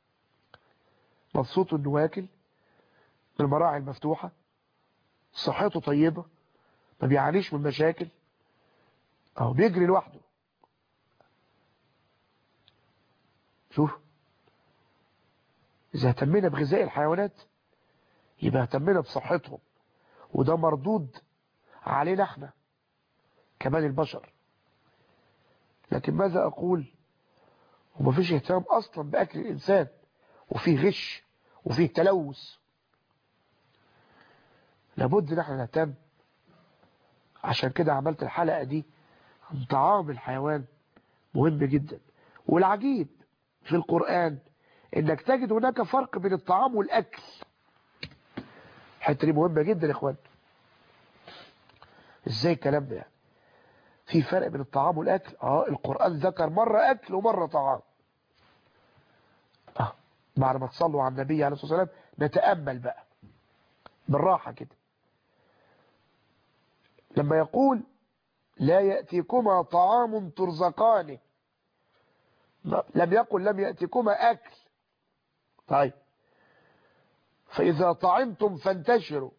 مبسوط إنه واكل بالمراعي المفتوحة صحته طيبة ما بيعانيش من مشاكل أو بيجري لوحده شوف إذا اهتمينا بغذاء الحيوانات يبقى اهتمينا بصحتهم وده مردود علينا احنا كمان البشر لكن ماذا أقول ومفيش اهتمام أصلا بأكل الإنسان وفيه غش وفيه تلوث لابد ان احنا نهتم عشان كده عملت الحلقة دي عن طعام الحيوان مهم جدا والعجيب في القرآن انك تجد هناك فرق بين الطعام والاكل الحته دي مهمه جدا يا اخوان ازاي الكلام ده يعني في فرق بين الطعام والاكل اه القران ذكر مره اكل ومره طعام اه بعد ما تصلوا على النبي عليه الصلاه والسلام نتامل بقى بالراحه كده لما يقول لا ياتيكما طعام ترزقانه لم يقل لم ياتيكما اكل طيب فإذا طعمتم فانتشروا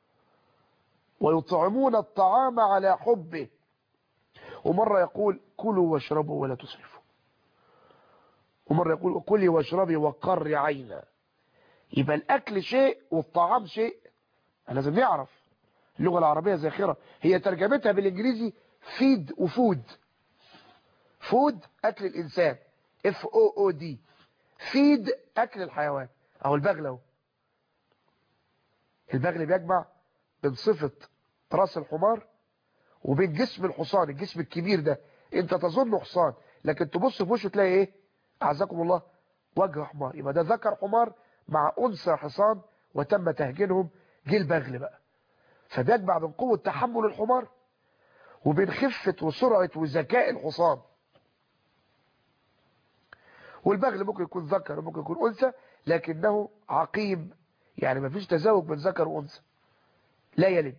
ويطعمون الطعام على حبه ومرة يقول كلوا واشربوا ولا تسرفوا ومرة يقول كلي واشربي وقر عينا يبقى الأكل شيء والطعام شيء لازم نعرف اللغة العربية زاخرة هي ترجمتها بالإنجليزي فيد وفود فود أكل الإنسان اف او او دي فيد اكل الحيوان اهو البغل اهو البغل بيجمع بين صفة راس الحمار وبين جسم الحصان الجسم الكبير ده انت تظن حصان لكن تبص في وشه تلاقي ايه اعزكم الله وجه حمار يبقى ده ذكر حمار مع انثى حصان وتم تهجينهم جه البغل بقى فبيجمع بين قوة تحمل الحمار وبين خفة وسرعة وذكاء الحصان والبغل ممكن يكون ذكر وممكن يكون أنثى لكنه عقيم يعني ما فيش تزاوج بين ذكر وأنثى لا يلد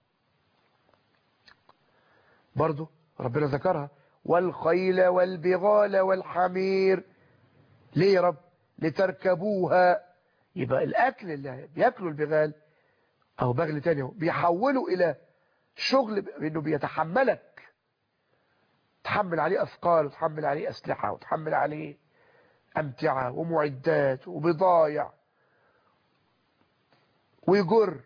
برضو ربنا ذكرها والخيل والبغال والحمير ليه يا رب لتركبوها يبقى الأكل اللي بياكلوا البغال أو بغل تاني بيحولوا إلى شغل بأنه بيتحملك تحمل عليه أثقال وتحمل عليه أسلحة وتحمل عليه أمتعة ومعدات وبضايع ويجر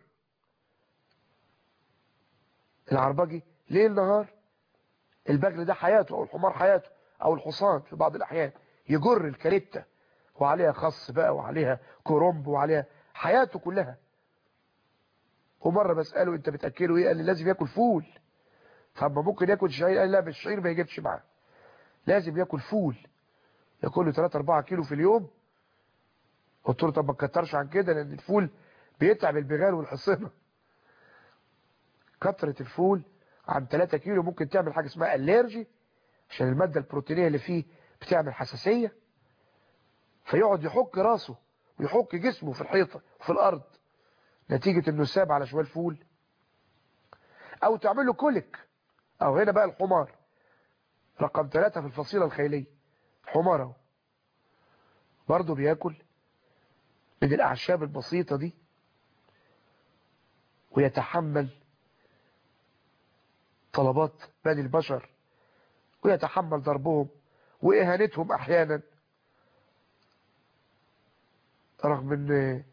العربجي ليل نهار البغل ده حياته أو الحمار حياته أو الحصان في بعض الأحيان يجر الكاريتا وعليها خص بقى وعليها كرومب وعليها حياته كلها ومرة بسأله انت بتأكله ايه قال لي لازم ياكل فول فاما ممكن ياكل شعير قال لا بالشعير ما يجيبش معاه لازم ياكل فول ياكل له 3 4 كيلو في اليوم قلت له طب ما تكترش عن كده لان الفول بيتعب البغال والحصنه كترة الفول عن 3 كيلو ممكن تعمل حاجه اسمها اليرجي عشان الماده البروتينيه اللي فيه بتعمل حساسيه فيقعد يحك راسه ويحك جسمه في الحيطه وفي الارض نتيجه انه ساب على شويه فول او تعمل له كوليك او هنا بقى الحمار رقم ثلاثة في الفصيلة الخيلية حمار اهو برضه بياكل من الأعشاب البسيطة دي ويتحمل طلبات بني البشر ويتحمل ضربهم وإهانتهم أحيانا رغم ان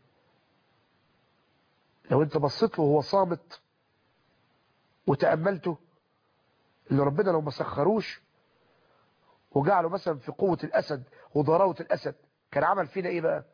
لو انت بصيت له وهو صامت وتأملته اللي ربنا لو ما سخروش وجعله مثلا في قوة الأسد وضراوة الأسد كان عمل فينا إيه بقى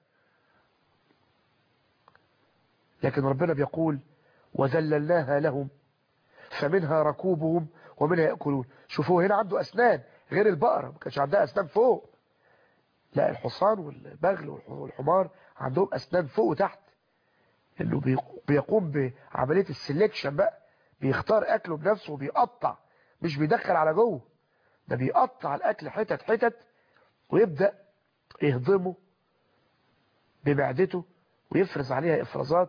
لكن ربنا بيقول وذللناها لهم فمنها ركوبهم ومنها يأكلون شوفوا هنا عنده أسنان غير البقرة ما كانش عندها أسنان فوق لا الحصان والبغل والحمار عندهم أسنان فوق وتحت انه بيقوم بعملية السلكشن بقى بيختار اكله بنفسه وبيقطع مش بيدخل على جوه ده بيقطع الاكل حتت حتت ويبدأ يهضمه بمعدته ويفرز عليها افرازات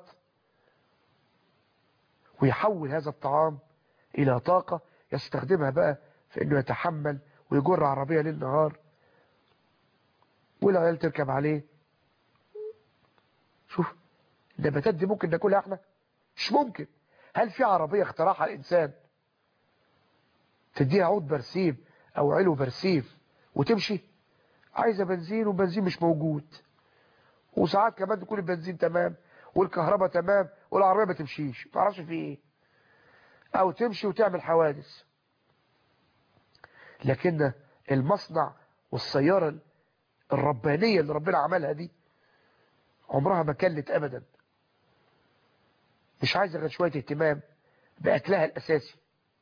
ويحول هذا الطعام الى طاقة يستخدمها بقى في انه يتحمل ويجر عربية ليل نهار والعيال تركب عليه شوف النباتات دي ممكن ناكلها احنا مش ممكن هل في عربية اخترعها الانسان تديها عود برسيم او علو برسيم وتمشي عايزة بنزين وبنزين مش موجود وساعات كمان تكون البنزين تمام والكهرباء تمام والعربية ما تمشيش ما تعرفش في ايه او تمشي وتعمل حوادث لكن المصنع والسيارة الربانية اللي ربنا عملها دي عمرها ما كلت ابدا مش عايزة غير شوية اهتمام بأكلها الأساسي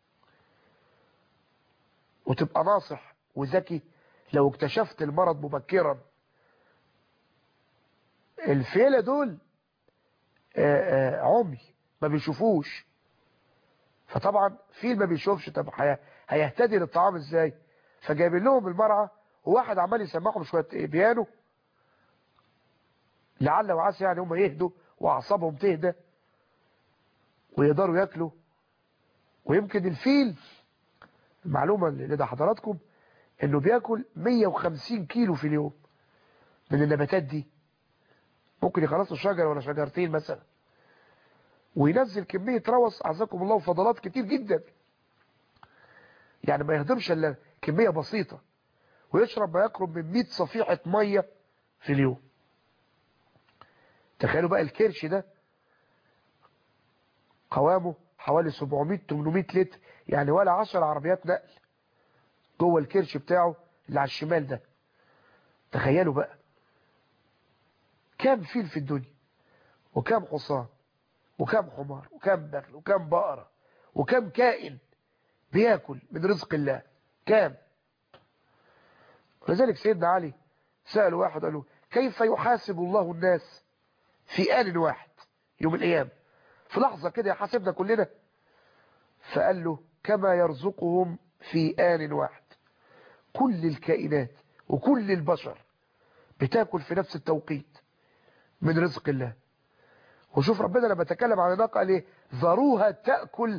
وتبقى ناصح وذكي لو اكتشفت المرض مبكرا الفيلة دول آآ آآ عمي ما بيشوفوش فطبعا فيل ما بيشوفش طب هيهتدي للطعام ازاي فجايبين لهم المرعى وواحد عمال يسمعهم شوية بيانو لعل وعسى يعني هم يهدوا واعصابهم تهدى ويقدروا ياكلوا ويمكن الفيل المعلومة اللي لدى حضراتكم انه بياكل 150 كيلو في اليوم من النباتات دي ممكن يخلصوا شجرة ولا شجرتين مثلا وينزل كمية روث اعزكم الله وفضلات كتير جدا يعني ما يهضمش الا كمية بسيطة ويشرب ما يقرب من 100 صفيحة مية في اليوم تخيلوا بقى الكرش ده قوامه حوالي 700-800 لتر يعني ولا 10 عربيات نقل جوه الكرش بتاعه اللي على الشمال ده تخيلوا بقى كام فيل في الدنيا وكام حصان وكام حمار وكام بغل وكام بقرة وكام كائن بياكل من رزق الله كام ولذلك سيدنا علي سأل واحد قال له كيف يحاسب الله الناس في آن واحد يوم القيامة في لحظة كده يحاسبنا كلنا فقال له كما يرزقهم في آن واحد كل الكائنات وكل البشر بتاكل في نفس التوقيت من رزق الله وشوف ربنا لما تكلم عن الناقة قال ايه ذروها تأكل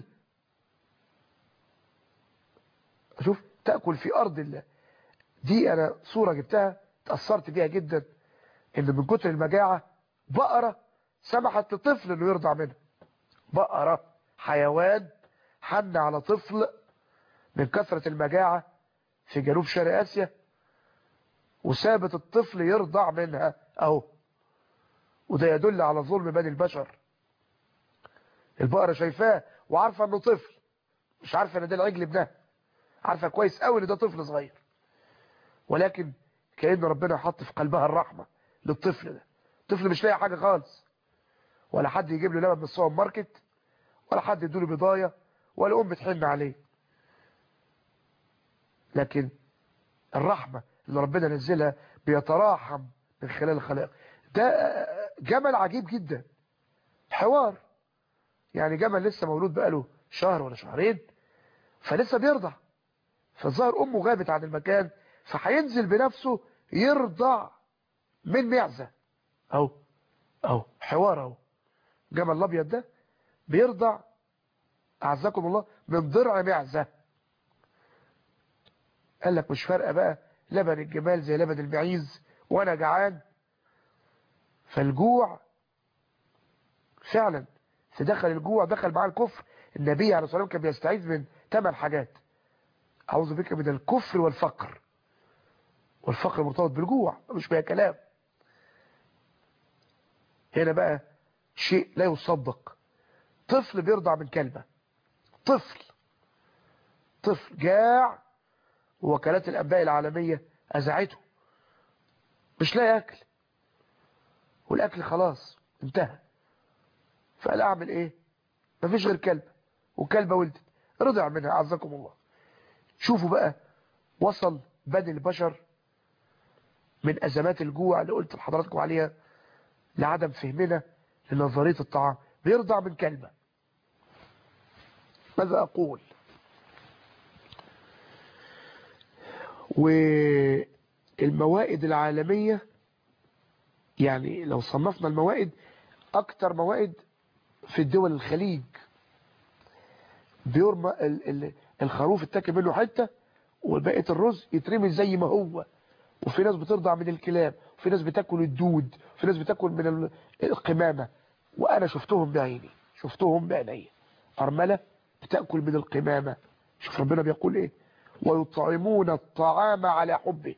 شوف تأكل في أرض الله دي أنا صورة جبتها تأثرت بيها جدا إن من كتر المجاعة بقرة سمحت لطفل إنه يرضع منها بقرة حيوان حن على طفل من كثرة المجاعة في جنوب شرق آسيا وسابت الطفل يرضع منها أهو وده يدل على ظلم بني البشر البقرة شايفاه وعارفة انه طفل مش عارفة ان ده العجل ابنها عارفة كويس قوي ان ده طفل صغير ولكن كأن ربنا حط في قلبها الرحمة للطفل ده الطفل مش لاقي حاجة خالص ولا حد يجيب له لبن من السوبر ماركت ولا حد يديله بضاية ولا ام بتحن عليه لكن الرحمة اللي ربنا نزلها بيتراحم من خلال الخلائق ده جمل عجيب جدا حوار يعني جمل لسه مولود بقاله شهر ولا شهرين فلسه بيرضع فالظاهر امه غابت عن المكان فهينزل بنفسه يرضع من معزة اهو اهو حوار اهو جمل الابيض ده بيرضع اعزكم الله من ضرع معزة قال لك مش فارقه بقى لبن الجمال زي لبن المعيز وانا جعان فالجوع فعلا تدخل الجوع دخل معاه الكفر النبي عليه الصلاة والسلام كان بيستعيذ من ثمان حاجات أعوذ بك من الكفر والفقر والفقر مرتبط بالجوع مش بها كلام هنا بقى شيء لا يصدق طفل بيرضع من كلبة طفل طفل جاع ووكالات الأنباء العالمية أزعته مش لاقي أكل والأكل خلاص انتهى فقال أعمل إيه مفيش غير كلب وكلبة ولدت رضع منها عزكم الله شوفوا بقى وصل بني البشر من أزمات الجوع اللي قلت لحضراتكم عليها لعدم فهمنا لنظرية الطعام بيرضع من كلمة ماذا أقول والموائد العالمية يعني لو صنفنا الموائد أكتر موائد في الدول الخليج بيرمى ال- ال- الخروف اتاكل منه حتة وبقية الرز يترمي زي ما هو وفي ناس بترضع من الكلاب وفي ناس بتاكل الدود وفي ناس بتاكل من ال- القمامة وانا شفتهم بعيني شفتهم بعيني ارملة بتاكل من القمامة شوف ربنا بيقول ايه ويطعمون الطعام على حبه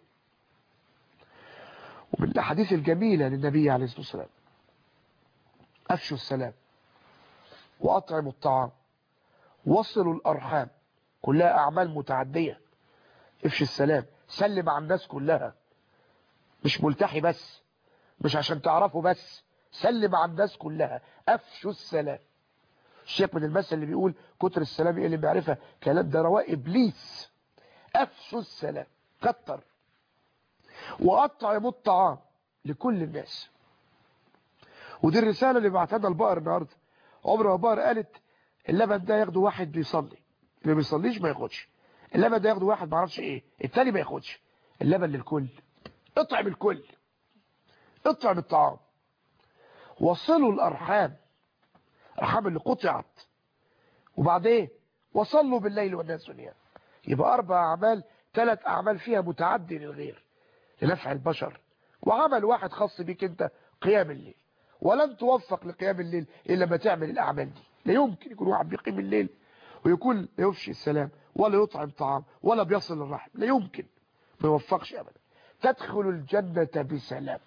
ومن الاحاديث الجميلة للنبي عليه الصلاة والسلام افشوا السلام واطعموا الطعام وصلوا الارحام كلها اعمال متعدية افشي السلام سلم على الناس كلها مش ملتحي بس مش عشان تعرفوا بس سلم على الناس كلها افشوا السلام الشيخ من المثل اللي بيقول كتر السلام ايه اللي بيعرفها كلام ده رواء ابليس افشوا السلام كتر واطعموا الطعام لكل الناس ودي الرسالة اللي بعتها البقر النهارده عمر ما البقر قالت اللبن ده ياخده واحد بيصلي اللي ما بيصليش ما ياخدش اللبن ده ياخده واحد ما اعرفش ايه التاني ما ياخدش اللبن للكل اطعم الكل اطعم الطعام وصلوا الارحام الارحام اللي قطعت وبعدين وصلوا بالليل والناس نيام يبقى اربع اعمال ثلاث اعمال فيها متعدي للغير لنفع البشر وعمل واحد خاص بيك انت قيام الليل ولن توفق لقيام الليل الا لما تعمل الاعمال دي لا يمكن يكون واحد بيقيم الليل ويكون لا يفشي السلام ولا يطعم طعام ولا بيصل الرحم لا يمكن ما يوفقش ابدا تدخل الجنة بسلام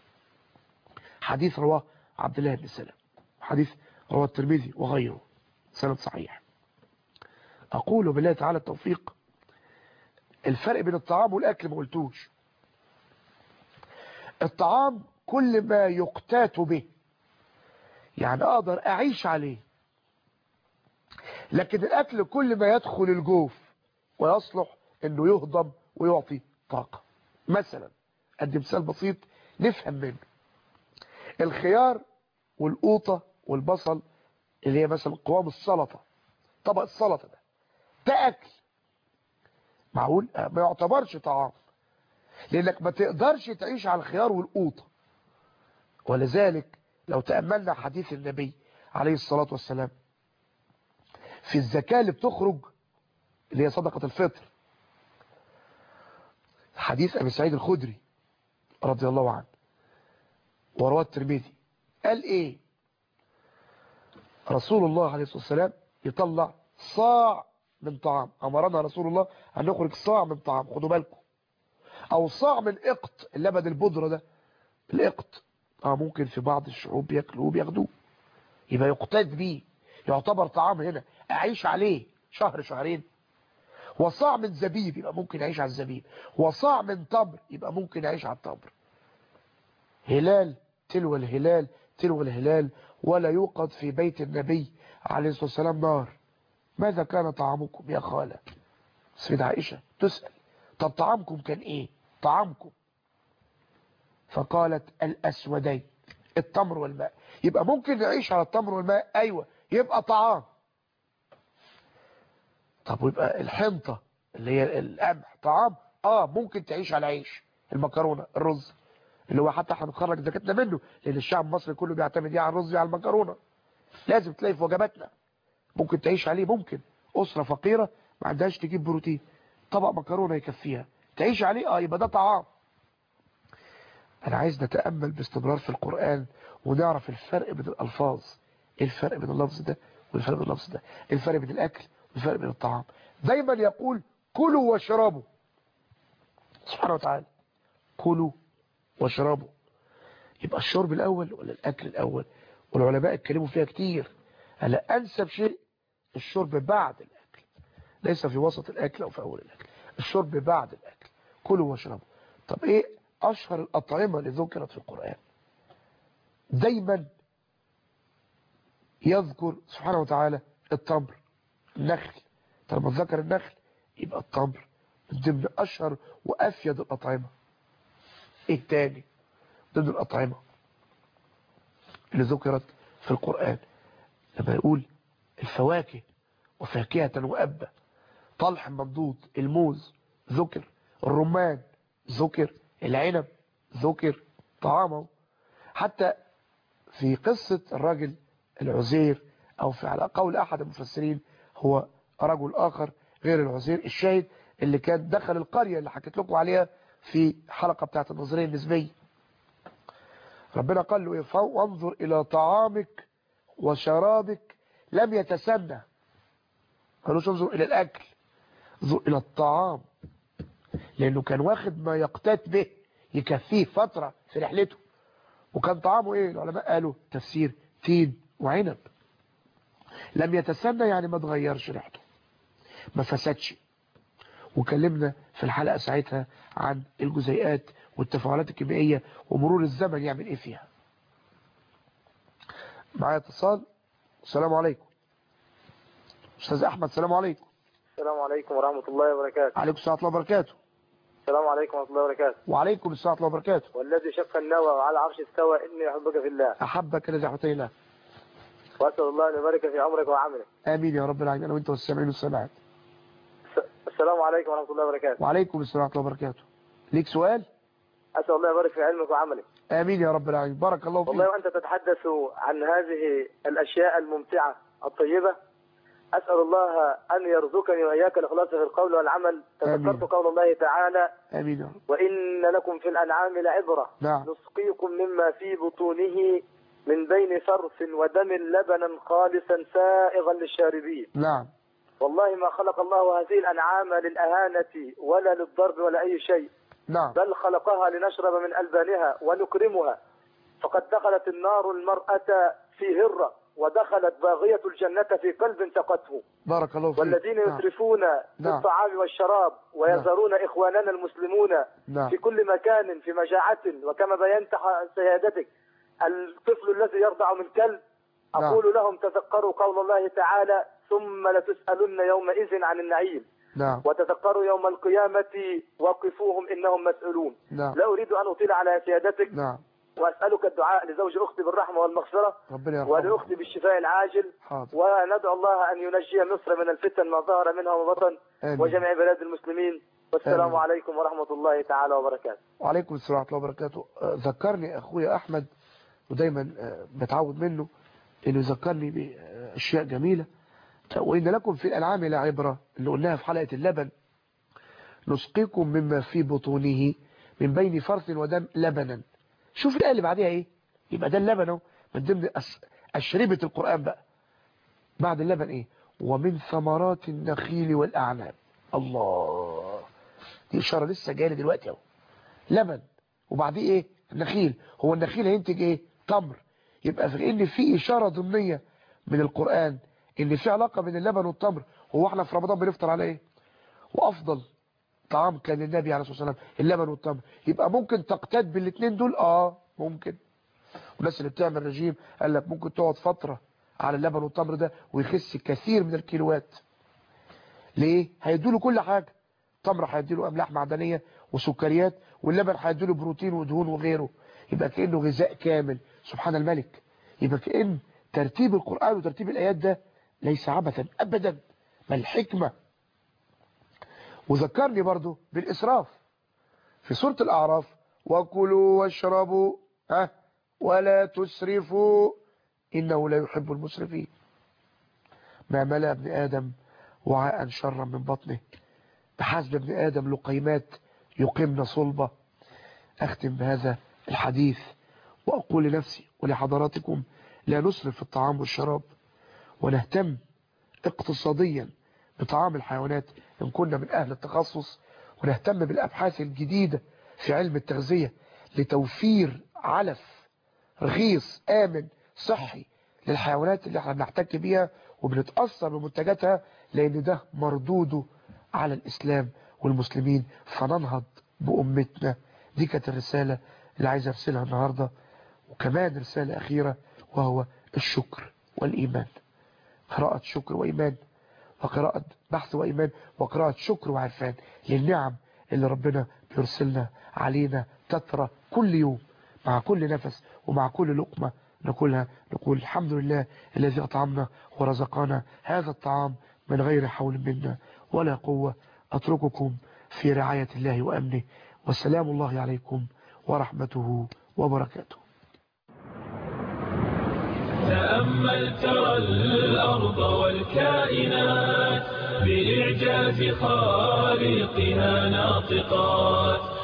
حديث رواه عبد الله بن سلام حديث رواه الترمذي وغيره سند صحيح أقول بالله تعالى التوفيق الفرق بين الطعام والأكل ما قلتوش الطعام كل ما يقتات به يعني أقدر أعيش عليه لكن الأكل كل ما يدخل الجوف ويصلح أنه يهضم ويعطي طاقة مثلا أدي مثال بسيط نفهم منه الخيار والقوطة والبصل اللي هي مثلا قوام السلطة طبق السلطة ده ده أكل معقول ما يعتبرش طعام لأنك ما تقدرش تعيش على الخيار والقوطة ولذلك لو تأملنا حديث النبي عليه الصلاة والسلام في الزكاة اللي بتخرج اللي هي صدقة الفطر حديث أبي سعيد الخدري رضي الله عنه ورواه الترمذي قال ايه رسول الله عليه الصلاة والسلام يطلع صاع من طعام امرنا رسول الله ان نخرج صاع من طعام خدوا بالكم او صاع من اقط اللبن البودرة ده الاقط اه ممكن في بعض الشعوب بياكلوه بياخدوه يبقى يقتات بيه يعتبر طعام هنا اعيش عليه شهر شهرين وصاع من زبيب يبقى ممكن يعيش على الزبيب وصاع من تمر يبقى ممكن يعيش على التمر هلال تلو الهلال تلو الهلال ولا يوقد في بيت النبي عليه الصلاة والسلام نار ماذا كان طعامكم يا خالة سيدة عائشة تسأل طب طعامكم كان ايه طعامكم فقالت الأسودين التمر والماء يبقى ممكن نعيش على التمر والماء أيوة يبقى طعام طب ويبقى الحنطة اللي هي القمح طعام اه ممكن تعيش على عيش المكرونة الرز اللي هو حتى احنا بنخرج زكاتنا منه لان الشعب المصري كله بيعتمد على الرز على المكرونه لازم تلاقي في وجباتنا ممكن تعيش عليه ممكن اسره فقيره ما عندهاش تجيب بروتين طبق مكرونه يكفيها تعيش عليه اه يبقى ده طعام انا عايز نتامل باستمرار في القران ونعرف الفرق بين الالفاظ ايه الفرق بين اللفظ ده والفرق بين اللفظ ده ايه الفرق بين الاكل والفرق بين الطعام دايما يقول كلوا واشربوا سبحانه وتعالى كلوا واشربوا يبقى الشرب الأول ولا الأكل الأول والعلماء اتكلموا فيها كتير هلا أنسب شيء الشرب بعد الأكل ليس في وسط الأكل أو في أول الأكل الشرب بعد الأكل كلوا واشربوا طب إيه أشهر الأطعمة اللي ذكرت في القرآن دايما يذكر سبحانه وتعالى التمر النخل طالما ذكر النخل يبقى التمر من ضمن أشهر وأفيد الأطعمة إيه التاني ضمن الأطعمة اللي ذكرت في القرآن لما يقول الفواكه وفاكهة وأبة طلح ممدود الموز ذكر الرمان ذكر العنب ذكر طعامه حتى في قصة الراجل العزير أو في على قول أحد المفسرين هو رجل آخر غير العزير الشاهد اللي كان دخل القرية اللي حكيت لكم عليها في حلقة بتاعت النظرية النسبية ربنا قال له إيه وانظر إلى طعامك وشرابك لم يتسنى قالوش انظر إلى الأكل انظر إلى الطعام لأنه كان واخد ما يقتات به يكفيه فترة في رحلته وكان طعامه إيه العلماء قالوا تفسير تين وعنب لم يتسنى يعني ما تغيرش ريحته ما فسدش وكلمنا في الحلقة ساعتها عن الجزيئات والتفاعلات الكيميائية ومرور الزمن يعمل ايه فيها معايا اتصال السلام عليكم استاذ احمد السلام عليكم السلام عليكم ورحمة الله وبركاته عليكم السلام ورحمه الله وبركاته السلام عليكم ورحمة الله وبركاته وعليكم السلام ورحمه الله وبركاته والذي شق النوى وعلى عرش استوى إني أحبك في الله احبك الذي احببتني الله وأسأل الله أن يبارك في عمرك وعملك امين يا رب العالمين انا وانت والسامعين والسامعات الس- السلام عليكم ورحمة الله وبركاته وعليكم السلام ورحمه الله وبركاته ليك سؤال أسأل الله يبارك في علمك وعملك امين يا رب العالمين بارك الله فيك والله وأنت تتحدث عن هذه الأشياء الممتعة الطيبة أسأل الله أن يرزقني وإياك الإخلاص في القول والعمل آمين. تذكرت قول الله تعالى امين يا رب وإن لكم في الأنعام لعبرة نعم نسقيكم مما في بطونه من بين فرث ودم لبنا خالصا سائغا للشاربين نعم والله ما خلق الله هذه الأنعام للأهانة ولا للضرب ولا أي شيء نعم بل خلقها لنشرب من ألبانها ونكرمها فقد دخلت النار المرأة في هرة ودخلت باغية الجنة في قلب سقته بارك الله فيك والذين نعم. يسرفون في نعم. الطعام والشراب ويذرون إخواننا المسلمون نعم في كل مكان في مجاعة وكما بينت ح- سيادتك الطفل الذي يرضع من كلب نعم. أقول لهم تذكروا قول الله تعالى ثم لتسألن يومئذ عن النعيم نعم وتذكروا يوم القيامة وقفوهم إنهم مسؤولون نعم لا أريد أن أطيل على سيادتك نعم وأسألك الدعاء لزوج أختي بالرحمة والمغفرة ربنا يرحمه ولأختي بالشفاء العاجل حاضر وندعو الله أن ينجي مصر من الفتن ما ظهر منها وبطن آمين. وجميع بلاد المسلمين والسلام آمين. عليكم ورحمة الله تعالى وبركاته وعليكم السلام ورحمة الله وبركاته آه، ذكرني أخويا أحمد ودايما آه، بتعود منه إنه يذكرني بأشياء جميلة وإن لكم في الأنعام لعبرة اللي قلناها في حلقة اللبن نسقيكم مما في بطونه من بين فرث ودم لبنا شوف الآية اللي بعدها إيه يبقى ده اللبن اهو من ضمن أس- أشربة القرآن بقى بعد اللبن إيه ومن ثمرات النخيل والأعناب الله دي إشارة لسه جايه لي دلوقتي اهو لبن وبعديه ايه النخيل هو النخيل هينتج ايه تمر يبقى في ان في اشاره ضمنيه من القران ان في علاقه بين اللبن والتمر هو احنا في رمضان بنفطر على ايه وافضل طعام كان للنبي عليه الصلاه والسلام اللبن والتمر يبقى ممكن تقتاد بالاثنين دول اه ممكن والناس اللي بتعمل رجيم قال لك ممكن تقعد فتره على اللبن والتمر ده ويخس كثير من الكيلوات ليه هيدوله كل حاجه التمر هيديله املاح معدنيه وسكريات واللبن هيديله بروتين ودهون وغيره يبقى كانه غذاء كامل سبحان الملك يبقى كان ترتيب القران وترتيب الايات ده ليس عبثا ابدا بل حكمه وذكرني برضو بالاسراف في سوره الاعراف وكلوا واشربوا ها ولا تسرفوا انه لا يحب المسرفين ما ملا ابن ادم وعاء شرا من بطنه بحسب ابن آدم لقيمات يقمن صلبة أختم بهذا الحديث وأقول لنفسي ولحضراتكم لا نسرف في الطعام والشراب ونهتم اقتصاديا بطعام الحيوانات إن كنا من أهل التخصص ونهتم بالأبحاث الجديدة في علم التغذية لتوفير علف رخيص آمن صحي للحيوانات اللي احنا بنحتك بيها وبنتأثر بمنتجاتها لأن ده مردوده على الإسلام والمسلمين فننهض بأمتنا دي كانت الرسالة اللي عايز أرسلها النهاردة وكمان رسالة أخيرة وهو الشكر والإيمان قراءة شكر وإيمان وقراءة بحث وإيمان وقراءة شكر وعرفان للنعم اللي ربنا بيرسلنا علينا تترى كل يوم مع كل نفس ومع كل لقمة نقولها نقول الحمد لله الذي أطعمنا ورزقنا هذا الطعام من غير حول منا ولا قوة أترككم في رعاية الله وأمنه والسلام الله عليكم ورحمته وبركاته تأمل ترى الأرض والكائنات بإعجاز خالقها ناطقات